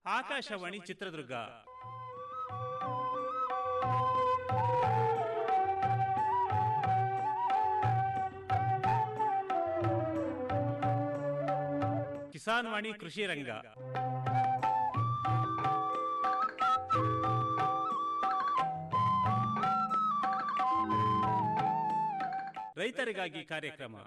ಆಕಾಶವಾಣಿ ಚಿತ್ರದುರ್ಗ ಕಿಸಾನ್ ವಾಣಿ ಕೃಷಿ ರಂಗ ರೈತರಿಗಾಗಿ ಕಾರ್ಯಕ್ರಮ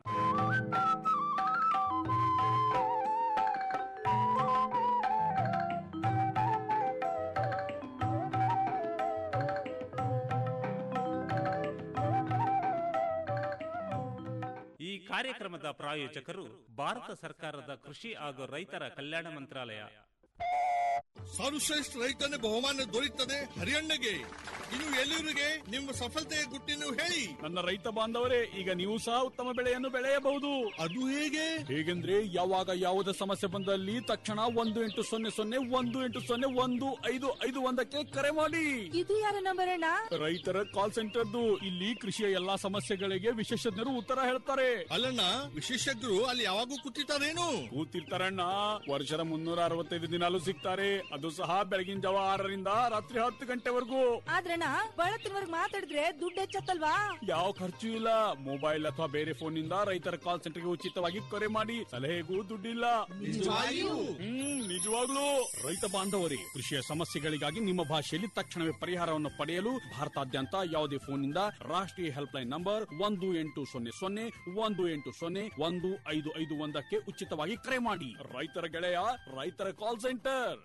ಈ ಕಾರ್ಯಕ್ರಮದ ಪ್ರಾಯೋಜಕರು ಭಾರತ ಸರ್ಕಾರದ ಕೃಷಿ ಹಾಗೂ ರೈತರ ಕಲ್ಯಾಣ ಮಂತ್ರಾಲಯ ಸರ್ವಶ್ರೇಷ್ಠ ರೈತನ ಬಹುಮಾನ ದೊರೆಯುತ್ತದೆ ಹರಿಯಣ್ಣಗೆ ಇನ್ನು ಎಲ್ಲಿವರಿಗೆ ನಿಮ್ಮ ಸಫಲತೆಯ ಗುಟ್ಟಿನ ಹೇಳಿ ನನ್ನ ರೈತ ಬಾಂಧವರೇ ಈಗ ನೀವು ಸಹ ಉತ್ತಮ ಬೆಳೆಯನ್ನು ಬೆಳೆಯಬಹುದು ಅದು ಹೇಗೆ ಹೇಗೆಂದ್ರೆ ಯಾವಾಗ ಯಾವುದೇ ಸಮಸ್ಯೆ ಬಂದಲ್ಲಿ ತಕ್ಷಣ ಒಂದು ಎಂಟು ಸೊನ್ನೆ ಸೊನ್ನೆ ಒಂದು ಎಂಟು ಸೊನ್ನೆ ಒಂದು ಐದು ಐದು ಒಂದಕ್ಕೆ ಕರೆ ಮಾಡಿ ಇದು ಯಾರ ನಂಬರ್ ಅಣ್ಣ ರೈತರ ಕಾಲ್ ಸೆಂಟರ್ದು ಇಲ್ಲಿ ಕೃಷಿಯ ಎಲ್ಲಾ ಸಮಸ್ಯೆಗಳಿಗೆ ವಿಶೇಷಜ್ಞರು ಉತ್ತರ ಹೇಳ್ತಾರೆ ಅಲ್ಲಣ್ಣ ವಿಶೇಷಜ್ಞರು ಅಲ್ಲಿ ಯಾವಾಗೂ ಕೂತಿರ್ತಾರೇನು ಕೂತಿರ್ತಾರಣ್ಣ ವರ್ಷದ ಮುನ್ನೂರ ಅರವತ್ತೈದು ದಿನಾಲು ಸಿಗ್ತಾರೆ ಅದು ಸಹ ಬೆಳಗಿನ ಜಾವ ಆರರಿಂದ ರಾತ್ರಿ ಹತ್ತು ಗಂಟೆವರೆಗೂ ಆದ್ರಣ್ಣ ಬಳತ್ತಿನವರ್ಗ್ ಮಾತಾಡಿದ್ರೆ ದುಡ್ಡು ಹೆಚ್ಚತ್ತಲ್ವಾ ಯಾವ ಖರ್ಚು ಇಲ್ಲ ಮೊಬೈಲ್ ಅಥವಾ ಬೇರೆ ಫೋನ್ ನಿಂದ ರೈತರ ಕಾಲ್ ಸೆಂಟರ್ಗೆ ಉಚಿತವಾಗಿ ಕರೆ ಮಾಡಿ ಸಲಹೆಗೂ ದುಡ್ಡಿಲ್ಲ ನಿಜವಾಗಿಯೂ? ಹ್ಮ್ ನಿಜವಾಗ್ಲೂ ರೈತ ಬಾಂಧವರೇ ಕೃಷಿಯ ಸಮಸ್ಯೆಗಳಿಗಾಗಿ ನಿಮ್ಮ ಭಾಷೆಯಲ್ಲಿ ತಕ್ಷಣವೇ ಪರಿಹಾರವನ್ನು ಪಡೆಯಲು ಭಾರತಾದ್ಯಂತ ಯಾವುದೇ ಫೋನ್ ನಿಂದ ರಾಷ್ಟ್ರೀಯ ಹೆಲ್ಪ್ ಲೈನ್ ನಂಬರ್ ಒಂದು ಎಂಟು ಸೊನ್ನೆ ಸೊನ್ನೆ ಒಂದು ಎಂಟು ಸೊನ್ನೆ ಒಂದು ಐದು ಐದು ಒಂದಕ್ಕೆ ಉಚಿತವಾಗಿ ಕರೆ ಮಾಡಿ ರೈತರ ಗೆಳೆಯ ರೈತರ ಕಾಲ್ ಸೆಂಟರ್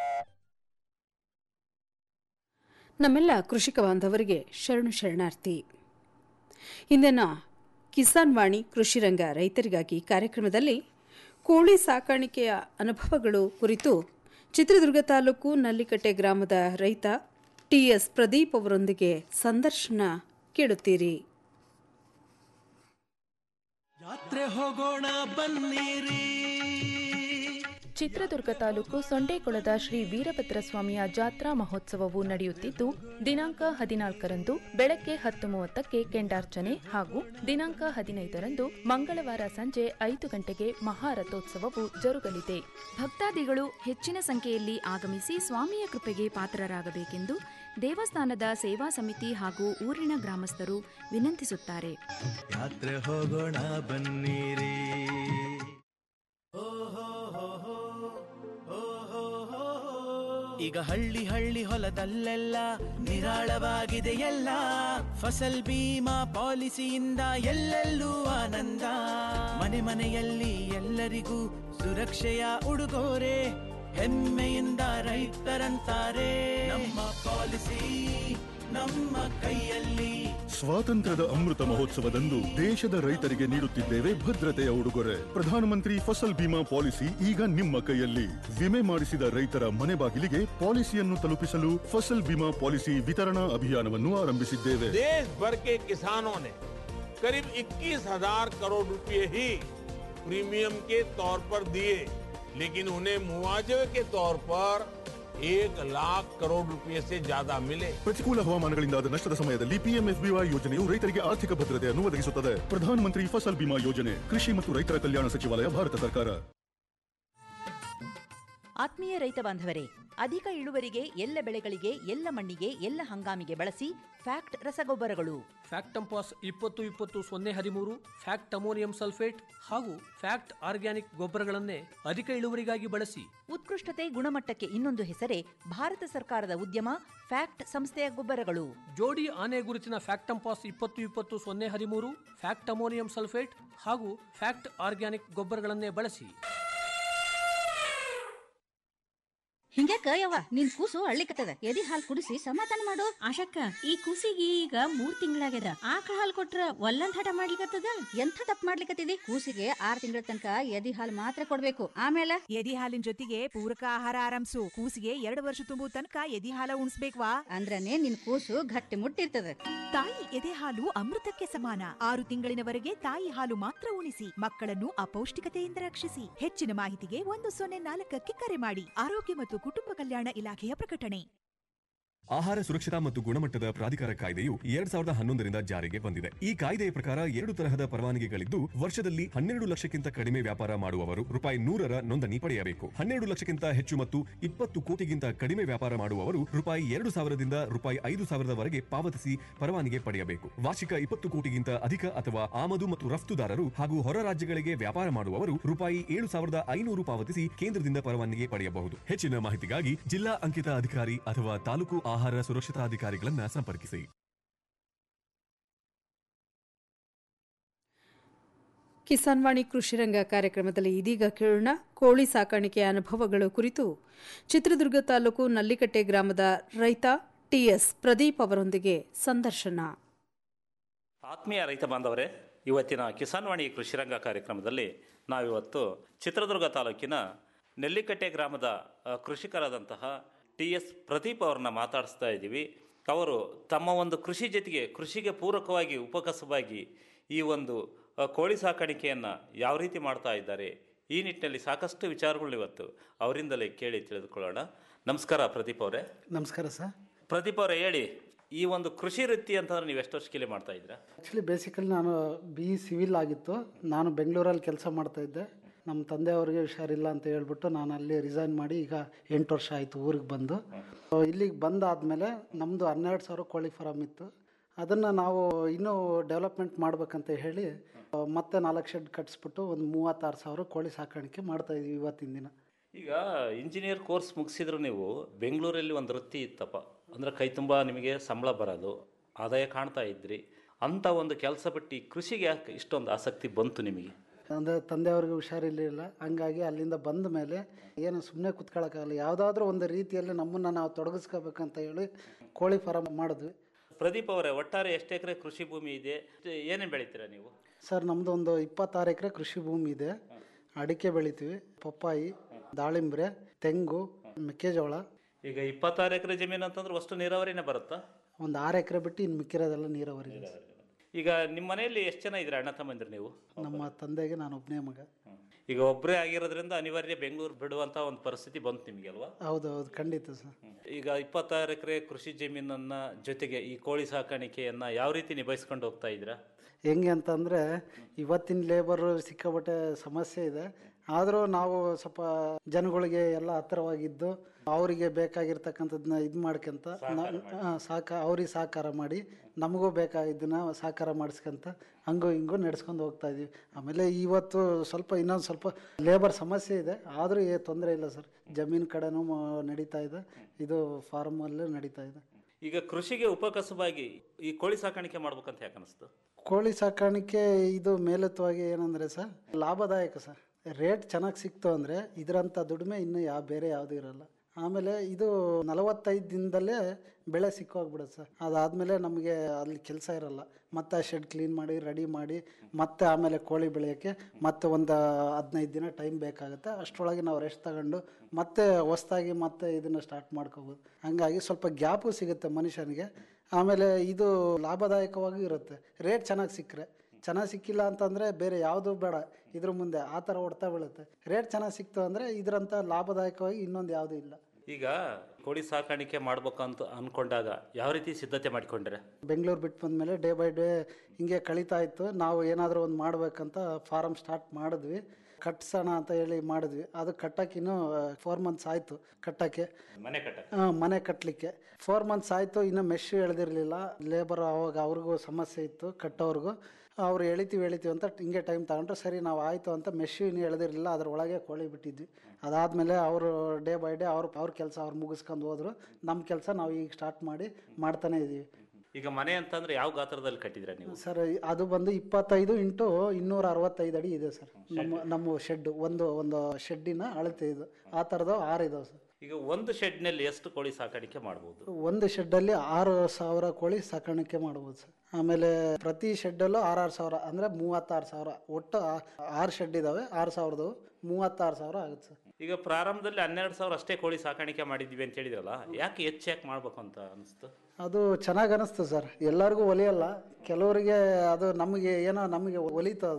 ನಮ್ಮೆಲ್ಲ ಕೃಷಿಕ ಬಾಂಧವರಿಗೆ ಶರಣು ಶರಣಾರ್ಥಿ ಇಂದಿನ ಕಿಸಾನ್ ವಾಣಿ ಕೃಷಿ ರಂಗ ರೈತರಿಗಾಗಿ ಕಾರ್ಯಕ್ರಮದಲ್ಲಿ ಕೋಳಿ ಸಾಕಾಣಿಕೆಯ ಅನುಭವಗಳು ಕುರಿತು ಚಿತ್ರದುರ್ಗ ತಾಲೂಕು ನಲ್ಲಿಕಟ್ಟೆ ಗ್ರಾಮದ ರೈತ ಟಿಎಸ್ ಪ್ರದೀಪ್ ಅವರೊಂದಿಗೆ ಸಂದರ್ಶನ ಕೇಳುತ್ತೀರಿ ಯಾತ್ರೆ ಹೋಗೋಣ ಬನ್ನಿರಿ ಚಿತ್ರದುರ್ಗ ತಾಲೂಕು ಸೊಂಡೇಕೊಳದ ಶ್ರೀ ವೀರಭದ್ರ ಸ್ವಾಮಿಯ ಜಾತ್ರಾ ಮಹೋತ್ಸವವು ನಡೆಯುತ್ತಿದ್ದು ದಿನಾಂಕ ಹದಿನಾಲ್ಕರಂದು ಬೆಳಗ್ಗೆ ಹತ್ತು ಮೂವತ್ತಕ್ಕೆ ಕೆಂಡಾರ್ಚನೆ ಹಾಗೂ ದಿನಾಂಕ ಹದಿನೈದರಂದು ಮಂಗಳವಾರ ಸಂಜೆ ಐದು ಗಂಟೆಗೆ ಮಹಾರಥೋತ್ಸವವು ಜರುಗಲಿದೆ ಭಕ್ತಾದಿಗಳು ಹೆಚ್ಚಿನ ಸಂಖ್ಯೆಯಲ್ಲಿ ಆಗಮಿಸಿ ಸ್ವಾಮಿಯ ಕೃಪೆಗೆ ಪಾತ್ರರಾಗಬೇಕೆಂದು ದೇವಸ್ಥಾನದ ಸೇವಾ ಸಮಿತಿ ಹಾಗೂ ಊರಿನ ಗ್ರಾಮಸ್ಥರು ವಿನಂತಿಸುತ್ತಾರೆ ಯಾತ್ರೆ ಹೋಗೋಣ ಬನ್ನಿರಿ ಈಗ ಹಳ್ಳಿ ಹಳ್ಳಿ ಹೊಲದಲ್ಲೆಲ್ಲ ನಿರಾಳವಾಗಿದೆ ಎಲ್ಲ ಫಸಲ್ ಬೀಮಾ ಪಾಲಿಸಿಯಿಂದ ಎಲ್ಲೆಲ್ಲೂ ಆನಂದ ಮನೆ ಮನೆಯಲ್ಲಿ ಎಲ್ಲರಿಗೂ ಸುರಕ್ಷೆಯ ಉಡುಗೊರೆ ಹೆಮ್ಮೆಯಿಂದ ರೈತರಂತಾರೆ ನಮ್ಮ ಪಾಲಿಸಿ ನಮ್ಮ ಕೈಯಲ್ಲಿ ಸ್ವಾತಂತ್ರ್ಯದ ಅಮೃತ ಮಹೋತ್ಸವದಂದು ದೇಶದ ರೈತರಿಗೆ ನೀಡುತ್ತಿದ್ದೇವೆ ಭದ್ರತೆಯ ಉಡುಗೊರೆ ಪ್ರಧಾನಮಂತ್ರಿ ಫಸಲ್ ಬಿಮಾ ಪಾಲಿಸಿ ಈಗ ನಿಮ್ಮ ಕೈಯಲ್ಲಿ ವಿಮೆ ಮಾಡಿಸಿದ ರೈತರ ಮನೆ ಬಾಗಿಲಿಗೆ ಪಾಲಿಸಿಯನ್ನು ತಲುಪಿಸಲು ಫಸಲ್ ಬಿಮಾ ಪಾಲಿಸಿ ವಿತರಣಾ ಅಭಿಯಾನವನ್ನು ಆರಂಭಿಸಿದ್ದೇವೆ देश भर के किसानों ने करीब 21,000 करोड़ रुपए ही प्रीमियम के तौर पर दिए लेकिन उन्हें मुआवजे के तौर पर एक लाख करोड़ रुपए से ज्यादा मिले ಪ್ರತಿಕೂಲ ಹವಾಮಾನಗಳಿಂದಾದ ನಷ್ಟದ ಸಮಯದಲ್ಲಿ ಪಿಎಂಎಫ್ಬಿವೈ ಯೋಜನೆಯು ರೈತರಿಗೆ ಆರ್ಥಿಕ ಭದ್ರತೆಯನ್ನು ಒದಗಿಸುತ್ತದೆ ಪ್ರಧಾನಮಂತ್ರಿ ಫಸಲ್ ಬಿಮಾ ಯೋಜನೆ ಕೃಷಿ ಮತ್ತು ರೈತರ ಕಲ್ಯಾಣ ಸಚಿವಾಲಯ ಭಾರತ ಸರ್ಕಾರ ಆತ್ಮೀಯ ರೈತ ಬಾಂಧವರೇ ಅಧಿಕ ಇಳುವರಿಗೆ ಎಲ್ಲ ಬೆಳೆಗಳಿಗೆ ಎಲ್ಲ ಮಣ್ಣಿಗೆ ಎಲ್ಲ ಹಂಗಾಮಿಗೆ ಬಳಸಿ ಫ್ಯಾಕ್ಟ್ ರಸಗೊಬ್ಬರಗಳು ಫ್ಯಾಕ್ಟಂಪಾಸ್ ಇಪ್ಪತ್ತು ಇಪ್ಪತ್ತು ಸೊನ್ನೆ ಹದಿಮೂರು ಫ್ಯಾಕ್ಟ್ ಅಮೋನಿಯಂ ಸಲ್ಫೇಟ್ ಹಾಗೂ ಫ್ಯಾಕ್ಟ್ ಆರ್ಗ್ಯಾನಿಕ್ ಗೊಬ್ಬರಗಳನ್ನೇ ಅಧಿಕ ಇಳುವರಿಗಾಗಿ ಬಳಸಿ ಉತ್ಕೃಷ್ಟತೆ ಗುಣಮಟ್ಟಕ್ಕೆ ಇನ್ನೊಂದು ಹೆಸರೇ ಭಾರತ ಸರ್ಕಾರದ ಉದ್ಯಮ ಫ್ಯಾಕ್ಟ್ ಸಂಸ್ಥೆಯ ಗೊಬ್ಬರಗಳು ಜೋಡಿ ಆನೆ ಗುರುತಿನ ಫ್ಯಾಕ್ಟಂಪಾಸ್ ಇಪ್ಪತ್ತು ಇಪ್ಪತ್ತು ಸೊನ್ನೆ ಹದಿಮೂರು ಫ್ಯಾಕ್ಟ್ ಅಮೋನಿಯಂ ಸಲ್ಫೇಟ್ ಹಾಗೂ ಫ್ಯಾಕ್ಟ್ ಆರ್ಗ್ಯಾನಿಕ್ ಗೊಬ್ಬರಗಳನ್ನೇ ಬಳಸಿ ಹಿಂಗ್ಯಾಕ ಯವ್ವ ನಿನ್ ಕೂಸು ಅಳ್ಳಿಕತ್ತದ ಎದಿ ಹಾಲ್ ಕುಡಿಸಿ ಸಮಾಧಾನ ಮಾಡು ಆಶಕ್ಕ ಈ ಕೂಸಿಗೆ ಈಗ ಮೂರ್ ತಿಂಗಳಾಗ್ಯದ ಆಕಳ ಹಾಲ್ ಕೊಟ್ರ ಒಲ್ಲಂದ್ ಹಠ ಮಾಡ್ಲಿಕತ್ತದ ಎಂಥ ತಪ್ಪ ಮಾಡ್ಲಿಕತ್ತಿದಿ ಕೂಸಿಗೆ ಆರ್ ತಿಂಗಳ ತನಕ ಎದಿ ಹಾಲ್ ಮಾತ್ರ ಕೊಡ್ಬೇಕು ಆಮೇಲೆ ಎದಿ ಹಾಲಿನ ಜೊತೆಗೆ ಪೂರಕ ಆಹಾರ ಆರಂಭಿಸು ಕೂಸಿಗೆ ಎರಡು ವರ್ಷ ತುಂಬುವ ತನಕ ಎದಿ ಹಾಲ ಉಣಿಸ್ಬೇಕ್ವಾ ಅಂದ್ರನೇ ನಿನ್ ಕೂಸು ಗಟ್ಟಿ ಮುಟ್ಟಿರ್ತದ ತಾಯಿ ಎದೆ ಹಾಲು ಅಮೃತಕ್ಕೆ ಸಮಾನ ಆರು ತಿಂಗಳಿನವರೆಗೆ ತಾಯಿ ಹಾಲು ಮಾತ್ರ ಉಣಿಸಿ ಮಕ್ಕಳನ್ನು ಅಪೌಷ್ಟಿಕತೆಯಿಂದ ರಕ್ಷಿಸಿ ಹೆಚ್ಚಿನ ಮಾಹಿತಿಗೆ ಒಂದು ಸೊನ್ನೆ ನಾಲ್ಕಕ್ಕೆ ಕರೆ ಮಾಡಿ ಆರೋಗ್ಯ ಮತ್ತು ಕುಟುಂಬ ಕಲ್ಯಾಣ ಇಲಾಖೆಯ ಪ್ರಕಟಣೆ ಆಹಾರ ಸುರಕ್ಷತಾ ಮತ್ತು ಗುಣಮಟ್ಟದ ಪ್ರಾಧಿಕಾರ ಕಾಯ್ದೆಯು ಎರಡ್ ಸಾವಿರದ ಹನ್ನೊಂದರಿಂದ ಜಾರಿಗೆ ಬಂದಿದೆ ಈ ಕಾಯ್ದೆಯ ಪ್ರಕಾರ ಎರಡು ತರಹದ ಪರವಾನಗಿಗಳಿದ್ದು ವರ್ಷದಲ್ಲಿ ಹನ್ನೆರಡು ಲಕ್ಷಕ್ಕಿಂತ ಕಡಿಮೆ ವ್ಯಾಪಾರ ಮಾಡುವವರು ರೂಪಾಯಿ ನೂರರ ನೋಂದಣಿ ಪಡೆಯಬೇಕು ಹನ್ನೆರಡು ಲಕ್ಷಕ್ಕಿಂತ ಹೆಚ್ಚು ಮತ್ತು ಇಪ್ಪತ್ತು ಕೋಟಿಗಿಂತ ಕಡಿಮೆ ವ್ಯಾಪಾರ ಮಾಡುವವರು ರೂಪಾಯಿ ಎರಡು ಸಾವಿರದಿಂದ ರೂಪಾಯಿ ಐದು ಸಾವಿರದವರೆಗೆ ಪಾವತಿಸಿ ಪರವಾನಗಿ ಪಡೆಯಬೇಕು ವಾರ್ಷಿಕ ಇಪ್ಪತ್ತು ಕೋಟಿಗಿಂತ ಅಧಿಕ ಅಥವಾ ಆಮದು ಮತ್ತು ರಫ್ತುದಾರರು ಹಾಗೂ ಹೊರ ರಾಜ್ಯಗಳಿಗೆ ವ್ಯಾಪಾರ ಮಾಡುವವರು ರೂಪಾಯಿ ಏಳು ಸಾವಿರದ ಐನೂರು ಪಾವತಿಸಿ ಕೇಂದ್ರದಿಂದ ಪರವಾನಗಿ ಪಡೆಯಬಹುದು ಹೆಚ್ಚಿನ ಮಾಹಿತಿಗಾಗಿ ಜಿಲ್ಲಾ ಅಂಕಿತ ಅಧಿಕಾರಿ ಅಥವಾ ತಾಲೂಕು ಆಹಾರ ಸುರಕ್ಷತಾ ಅಧಿಕಾರಿಗಳನ್ನ ಸಂಪರ್ಕಿಸಿ ಕಿಸಾನ್ ವಾಣಿ ಕೃಷಿರಂಗ ಕಾರ್ಯಕ್ರಮದಲ್ಲಿ ಇದೀಗ ಕೇಳೋಣ ಕೋಳಿ ಸಾಕಾಣಿಕೆಯ ಅನುಭವಗಳು ಕುರಿತು ಚಿತ್ರದುರ್ಗ ತಾಲೂಕು ನಲ್ಲಿಕಟ್ಟೆ ಗ್ರಾಮದ ರೈತ ಟಿಎಸ್ ಪ್ರದೀಪ್ ಅವರೊಂದಿಗೆ ಸಂದರ್ಶನ ಆತ್ಮೀಯ ರೈತ ಬಾಂಧವರೇ ಇವತ್ತಿನ ಕಿಸಾನ್ ವಾಣಿ ಕೃಷಿರಂಗ ಕಾರ್ಯಕ್ರಮದಲ್ಲಿ ನಾವಿವತ್ತು ಚಿತ್ರದುರ್ಗ ತಾಲೂಕಿನ ನೆಲ್ಲಿಕಟ್ಟೆ ಗ್ರಾಮದ ಆ, ಕೃಷಿಕರಾದಂತಹ ಟಿ ಎಸ್ ಪ್ರದೀಪ್ ಅವ್ರನ್ನ ಮಾತಾಡಿಸ್ತಾ ಇದ್ದೀವಿ ಅವರು ತಮ್ಮ ಒಂದು ಕೃಷಿ ಜೊತೆಗೆ ಕೃಷಿಗೆ ಪೂರಕವಾಗಿ ಉಪಕಸವಾಗಿ ಈ ಒಂದು ಆ, ಕೋಳಿ ಸಾಕಾಣಿಕೆಯನ್ನು ಯಾವ ರೀತಿ ಮಾಡ್ತಾ ಇದ್ದಾರೆ ಈ ನಿಟ್ಟಿನಲ್ಲಿ ಸಾಕಷ್ಟು ವಿಚಾರಗಳು ಇವತ್ತು ಅವರಿಂದಲೇ ಕೇಳಿ ತಿಳಿದುಕೊಳ್ಳೋಣ ನಮಸ್ಕಾರ ಪ್ರದೀಪ್ ಅವರೇ ನಮಸ್ಕಾರ ಸರ್ ಪ್ರದೀಪ್ ಅವರೇ ಹೇಳಿ ಈ ಒಂದು ಕೃಷಿ ವೃತ್ತಿ ಅಂತಂದ್ರೆ ನೀವು ಎಷ್ಟು ವರ್ಷಕ್ಕೆ ಮಾಡ್ತಾ ಇದ್ದೀರಾ ಆ್ಯಕ್ಚುಲಿ ಬೇಸಿಕಲಿ ನಾನು ಬಿ ಸಿವಿಲ್ ಆಗಿತ್ತು ನಾನು ಬೆಂಗಳೂರಲ್ಲಿ ಕೆಲಸ ಮಾಡ್ತಾ ಇದ್ದೆ ನಮ್ಮ ತಂದೆಯವ್ರಿಗೆ ಹುಷಾರಿಲ್ಲ ಅಂತ ಹೇಳ್ಬಿಟ್ಟು ನಾನು ಅಲ್ಲಿ ರಿಸೈನ್ ಮಾಡಿ ಈಗ ಎಂಟು ವರ್ಷ ಆಯಿತು ಊರಿಗೆ ಬಂದು ಸೊ ಇಲ್ಲಿಗೆ ಬಂದಾದಮೇಲೆ ನಮ್ಮದು ಹನ್ನೆರಡು ಸಾವಿರ ಕೋಳಿ ಫಾರಮ್ ಇತ್ತು ಅದನ್ನು ನಾವು ಇನ್ನೂ ಡೆವಲಪ್ಮೆಂಟ್ ಮಾಡಬೇಕಂತ ಹೇಳಿ ಆ, ಮತ್ತೆ ನಾಲ್ಕು ಶೆಡ್ ಕಟ್ಸ್ಬಿಟ್ಟು ಒಂದು ಮೂವತ್ತಾರು ಸಾವಿರ ಕೋಳಿ ಸಾಕಾಣಿಕೆ ಮಾಡ್ತಾಯಿದ್ವಿ ಇವತ್ತಿನ ದಿನ ಈಗ ಇಂಜಿನಿಯರ್ ಕೋರ್ಸ್ ಮುಗಿಸಿದ್ರು ನೀವು ಬೆಂಗಳೂರಲ್ಲಿ ಒಂದು ವೃತ್ತಿ ಇತ್ತಪ್ಪ ಅಂದರೆ ಕೈ ತುಂಬ ನಿಮಗೆ ಸಂಬಳ ಬರೋದು ಆದಾಯ ಕಾಣ್ತಾ ಇದ್ರಿ ಅಂಥ ಒಂದು ಕೆಲಸ ಬಿಟ್ಟು ಈ ಕೃಷಿಗೆ ಯಾಕೆ ಇಷ್ಟೊಂದು ಆಸಕ್ತಿ ಬಂತು ನಿಮಗೆ ಅಂದರೆ ತಂದೆಯವ್ರಿಗೆ ಹುಷಾರಿರಲಿಲ್ಲ ಹಂಗಾಗಿ ಅಲ್ಲಿಂದ ಬಂದ ಮೇಲೆ ಏನು ಸುಮ್ಮನೆ ಕುತ್ಕೊಳ್ಳೋಕ್ಕಾಗಲ್ಲ ಯಾವುದಾದ್ರೂ ಒಂದು ರೀತಿಯಲ್ಲಿ ನಮ್ಮನ್ನು ನಾವು ತೊಡಗಿಸ್ಕೋಬೇಕಂತ ಹೇಳಿ ಕೋಳಿ ಫಾರಮ್ ಮಾಡಿದ್ವಿ ಪ್ರದೀಪ್ ಅವರೇ ಒಟ್ಟಾರೆ ಎಷ್ಟು ಎಕರೆ ಕೃಷಿ ಭೂಮಿ ಇದೆ ಏನೇನು ಬೆಳಿತೀರಾ ನೀವು ಸರ್ ನಮ್ಮದು ಒಂದು ಇಪ್ಪತ್ತಾರು ಎಕರೆ ಕೃಷಿ ಭೂಮಿ ಇದೆ ಅಡಿಕೆ ಬೆಳಿತೀವಿ ಪಪ್ಪಾಯಿ ದಾಳಿಂಬ್ರೆ ತೆಂಗು ಮೆಕ್ಕೆಜೋಳ ಈಗ ಇಪ್ಪತ್ತಾರು ಎಕರೆ ಜಮೀನು ಅಂತಂದ್ರೆ ಅಷ್ಟು ನೀರಾವರಿನೇ ಬರುತ್ತಾ ಒಂದು ಆರು ಎಕರೆ ಬಿಟ್ಟು ಇನ್ನು ಮಿಕ್ಕಿರೋದೆಲ್ಲ ನೀರಾವರಿ ಇದೆ ಸರ್. ಈಗ ನಿಮ್ಮ ಮನೆಯಲ್ಲಿ ಎಷ್ಟು ಜನ ಇದ್ದೀರಾ ಅಣ್ಣ ತಮ್ಮಂದಿರು ನೀವು ನಮ್ಮ ತಂದೆಗೆ ನಾನು ಒಬ್ಬನೇ ಮಗ ಈಗ ಒಬ್ಬರೇ ಆಗಿರೋದ್ರಿಂದ ಅನಿವಾರ್ಯ ಬೆಂಗಳೂರು ಬಿಡುವಂಥ ಒಂದು ಪರಿಸ್ಥಿತಿ ಬಂತು ನಿಮಗೆ ಅಲ್ವಾ ಹೌದು ಹೌದು ಖಂಡಿತ ಸರ್ ಈಗ ಇಪ್ಪತ್ತಾರು ಎಕರೆ ಕೃಷಿ ಜಮೀನನ್ನ ಜೊತೆಗೆ ಈ ಕೋಳಿ ಸಾಕಾಣಿಕೆಯನ್ನ ಯಾವ ರೀತಿ ನಿಭಾಯಿಸ್ಕೊಂಡು ಹೋಗ್ತಾ ಇದ್ದೀರಾ ಹೆಂಗೆ ಅಂತಂದರೆ ಇವತ್ತಿನ ಲೇಬರು ಸಿಕ್ಕಾಪಟ್ಟೆ ಸಮಸ್ಯೆ ಇದೆ ಆದರೂ ನಾವು ಸ್ವಲ್ಪ ಜನಗಳಿಗೆ ಎಲ್ಲ ಹತ್ತಿರವಾಗಿದ್ದು ಅವರಿಗೆ ಬೇಕಾಗಿರ್ತಕ್ಕಂಥದ್ದನ್ನ ಇದು ಮಾಡ್ಕೊಂತ ಸಾಕ ಅವ್ರಿಗೆ ಸಹಕಾರ ಮಾಡಿ ನಮಗೂ ಬೇಕಾಗಿದ್ದನ್ನ ಸಹಕಾರ ಮಾಡಿಸ್ಕೊಂತ ಹಂಗೂ ಹಿಂಗೂ ನಡೆಸ್ಕೊಂಡು ಹೋಗ್ತಾ ಇದೀವಿ ಆಮೇಲೆ ಇವತ್ತು ಸ್ವಲ್ಪ ಇನ್ನೊಂದು ಸ್ವಲ್ಪ ಲೇಬರ್ ಸಮಸ್ಯೆ ಇದೆ ಆದರೂ ಏ ತೊಂದರೆ ಇಲ್ಲ ಸರ್ ಜಮೀನು ಕಡೆನೂ ಮ- ನಡೀತಾ ಇದೆ ಇದು ಫಾರ್ಮಲ್ಲೂ ನಡೀತಾ ಇದೆ ಈಗ ಕೃಷಿಗೆ ಉಪಕಸಬಾಗಿ ಈ ಕೋಳಿ ಸಾಕಾಣಿಕೆ ಮಾಡ್ಬೇಕಂತ ಯಾಕೆ ಅನಿಸ್ತು ಕೋಳಿ ಸಾಕಾಣಿಕೆ ಇದು ಮೇಲುತ್ತವಾಗಿ ಏನಂದರೆ ಸರ್ ಲಾಭದಾಯಕ ಸರ್ ರೇಟ್ ಚೆನ್ನಾಗಿ ಸಿಕ್ತು ಅಂದರೆ ಇದರಂಥ ದುಡಿಮೆ ಇನ್ನು ಯಾವ ಬೇರೆ ಯಾವುದೂ ಇರಲ್ಲ ಆಮೇಲೆ ಇದು ನಲವತ್ತೈದು ದಿನದಲ್ಲೇ ಬೆಳೆ ಸಿಕ್ಕೋಗ್ಬಿಡುತ್ತೆ ಸರ್ ಅದಾದಮೇಲೆ ನಮಗೆ ಅಲ್ಲಿ ಕೆಲಸ ಇರಲ್ಲ ಮತ್ತೆ ಆ ಶೆಡ್ ಕ್ಲೀನ್ ಮಾಡಿ ರೆಡಿ ಮಾಡಿ ಮತ್ತೆ ಆಮೇಲೆ ಕೋಳಿ ಬೆಳೆಯೋಕ್ಕೆ ಮತ್ತೆ ಒಂದು ಹದಿನೈದು ದಿನ ಟೈಮ್ ಬೇಕಾಗುತ್ತೆ ಅಷ್ಟರೊಳಗೆ ನಾವು ರೆಸ್ಟ್ ತಗೊಂಡು ಮತ್ತೆ ಹೊಸ್ದಾಗಿ ಮತ್ತೆ ಇದನ್ನು ಸ್ಟಾರ್ಟ್ ಮಾಡ್ಕೋಬೋದು ಹಂಗಾಗಿ ಸ್ವಲ್ಪ ಗ್ಯಾಪು ಸಿಗುತ್ತೆ ಮನುಷ್ಯನಿಗೆ ಆಮೇಲೆ ಇದು ಲಾಭದಾಯಕವಾಗಿ ಇರುತ್ತೆ ರೇಟ್ ಚೆನ್ನಾಗಿ ಸಿಕ್ಕರೆ ಚೆನ್ನಾಗಿ ಸಿಕ್ಕಿಲ್ಲ ಅಂತಂದರೆ ಬೇರೆ ಯಾವುದೂ ಬೇಡ ಇದ್ರ ಮುಂದೆ ಆ ಥರ ಹೊಡ್ತಾ ಬೀಳುತ್ತೆ ರೇಟ್ ಚೆನ್ನಾಗಿ ಸಿಕ್ತು ಅಂದರೆ ಇದರಂಥ ಲಾಭದಾಯಕವಾಗಿ ಇನ್ನೊಂದು ಯಾವುದೂ ಇಲ್ಲ ಈಗ ಕೋಳಿ ಸಾಕಾಣಿಕೆ ಮಾಡ್ಬೇಕಂತ ಅನ್ಕೊಂಡಾಗ ಯಾವ ರೀತಿ ಸಿದ್ಧತೆ ಮಾಡಿಕೊಂಡ್ರೆ ಬೆಂಗಳೂರು ಬಿಟ್ಟು ಬಂದಮೇಲೆ ಡೇ ಬೈ ಡೇ ಹಿಂಗೆ ಕಳೀತಾ ಇತ್ತು ನಾವು ಏನಾದರೂ ಒಂದು ಮಾಡಬೇಕಂತ ಫಾರಮ್ ಸ್ಟಾರ್ಟ್ ಮಾಡಿದ್ವಿ ಕಟ್ಸೋಣ ಅಂತ ಹೇಳಿ ಮಾಡಿದ್ವಿ ಅದು ಕಟ್ಟಕ್ಕೆ ಇನ್ನೂ ಫೋರ್ ಮಂತ್ಸ್ ಆಯಿತು ಕಟ್ಟಕ್ಕೆ ಮನೆ ಕಟ್ಟ ಆ, ಮನೆ ಕಟ್ಟಲಿಕ್ಕೆ ಫೋರ್ ಮಂತ್ಸ್ ಆಯಿತು ಇನ್ನೂ ಮೆಶ್ ಎಳೆದಿರಲಿಲ್ಲ ಲೇಬರ್ ಅವಾಗ ಅವ್ರಿಗೂ ಸಮಸ್ಯೆ ಇತ್ತು ಕಟ್ಟೋರ್ಗೂ ಅವ್ರು ಎಳಿತೀವಿ ಎಳಿತೀವಿ ಅಂತ ಹಿಂಗೆ ಟೈಮ್ ತಗೊಂಡ್ರು ಸರಿ ನಾವು ಆಯಿತು ಅಂತ ಮೆಶ್ ಇನ್ನೂ ಎಳೆದಿರಲಿಲ್ಲ ಅದ್ರ ಒಳಗೆ ಕೋಳಿ ಬಿಟ್ಟಿದ್ವಿ ಅದಾದಮೇಲೆ ಅವರು ಡೇ ಬೈ ಡೇ ಅವ್ರ ಅವ್ರ ಕೆಲಸ ಅವ್ರು ಮುಗಿಸ್ಕೊಂಡು ಹೋದ್ರು ನಮ್ಮ ಕೆಲಸ ನಾವು ಈಗ ಸ್ಟಾರ್ಟ್ ಮಾಡಿ ಮಾಡ್ತಾನೆ ಇದ್ದೀವಿ ಈಗ ಮನೆ ಅಂತಂದ್ರೆ ಯಾವ ಗಾತ್ರದಲ್ಲಿ ಕಟ್ಟಿದ್ರೆ ನೀವು ಸರ್ ಅದು ಬಂದು ಇಪ್ಪತ್ತೈದು ಇಂಟು ಇನ್ನೂರ ಅರವತ್ತೈದು ಅಡಿ ಇದೆ ಸರ್ ನಮ್ಮ ನಮ್ಮ ಶೆಡ್ ಒಂದು ಒಂದು ಶೆಡ್ಡಿನ ಅಳತೆ ಇದು ಆ ಥರದ್ದು ಆರು ಇದಾವೆ ಸರ್ ಈಗ ಒಂದು ಶೆಡ್ನಲ್ಲಿ ಎಷ್ಟು ಕೋಳಿ ಸಾಕಾಣಿಕೆ ಮಾಡ್ಬೋದು ಒಂದು ಶೆಡ್ಡಲ್ಲಿ ಆರು ಸಾವಿರ ಕೋಳಿ ಸಾಕಾಣಿಕೆ ಮಾಡ್ಬೋದು ಸರ್ ಆಮೇಲೆ ಪ್ರತಿ ಶೆಡ್ಡಲ್ಲೂ ಆರಾರು ಸಾವಿರ ಅಂದರೆ ಮೂವತ್ತಾರು ಸಾವಿರ ಒಟ್ಟು ಆ- ಆರು ಶೆಡ್ ಇದ್ದಾವೆ ಆರು ಸಾವಿರದವು ಮೂವತ್ತಾರು ಸಾವಿರ ಆಗುತ್ತೆ ಸರ್ ಈಗ ಪ್ರಾರಂಭದಲ್ಲಿ ಹನ್ನೆರಡು ಸಾವಿರ ಅಷ್ಟೇ ಕೋಳಿ ಸಾಕಾಣಿಕೆ ಮಾಡಿದ್ವಿ ಅಂತ ಹೇಳಿದ್ರಲ್ಲ ಯಾಕೆ ಹೆಚ್ಚು ಯಾಕೆ ಮಾಡ್ಬೇಕು ಅಂತ ಅನಿಸ್ತು ಅದು ಚೆನ್ನಾಗಿ ಅನಿಸ್ತು ಸರ್ ಎಲ್ಲರಿಗೂ ಒಲಿಯಲ್ಲ ಕೆಲವರಿಗೆ ಅದು ನಮಗೆ ಏನೋ ನಮಗೆ ಒಲಿತು ಅದು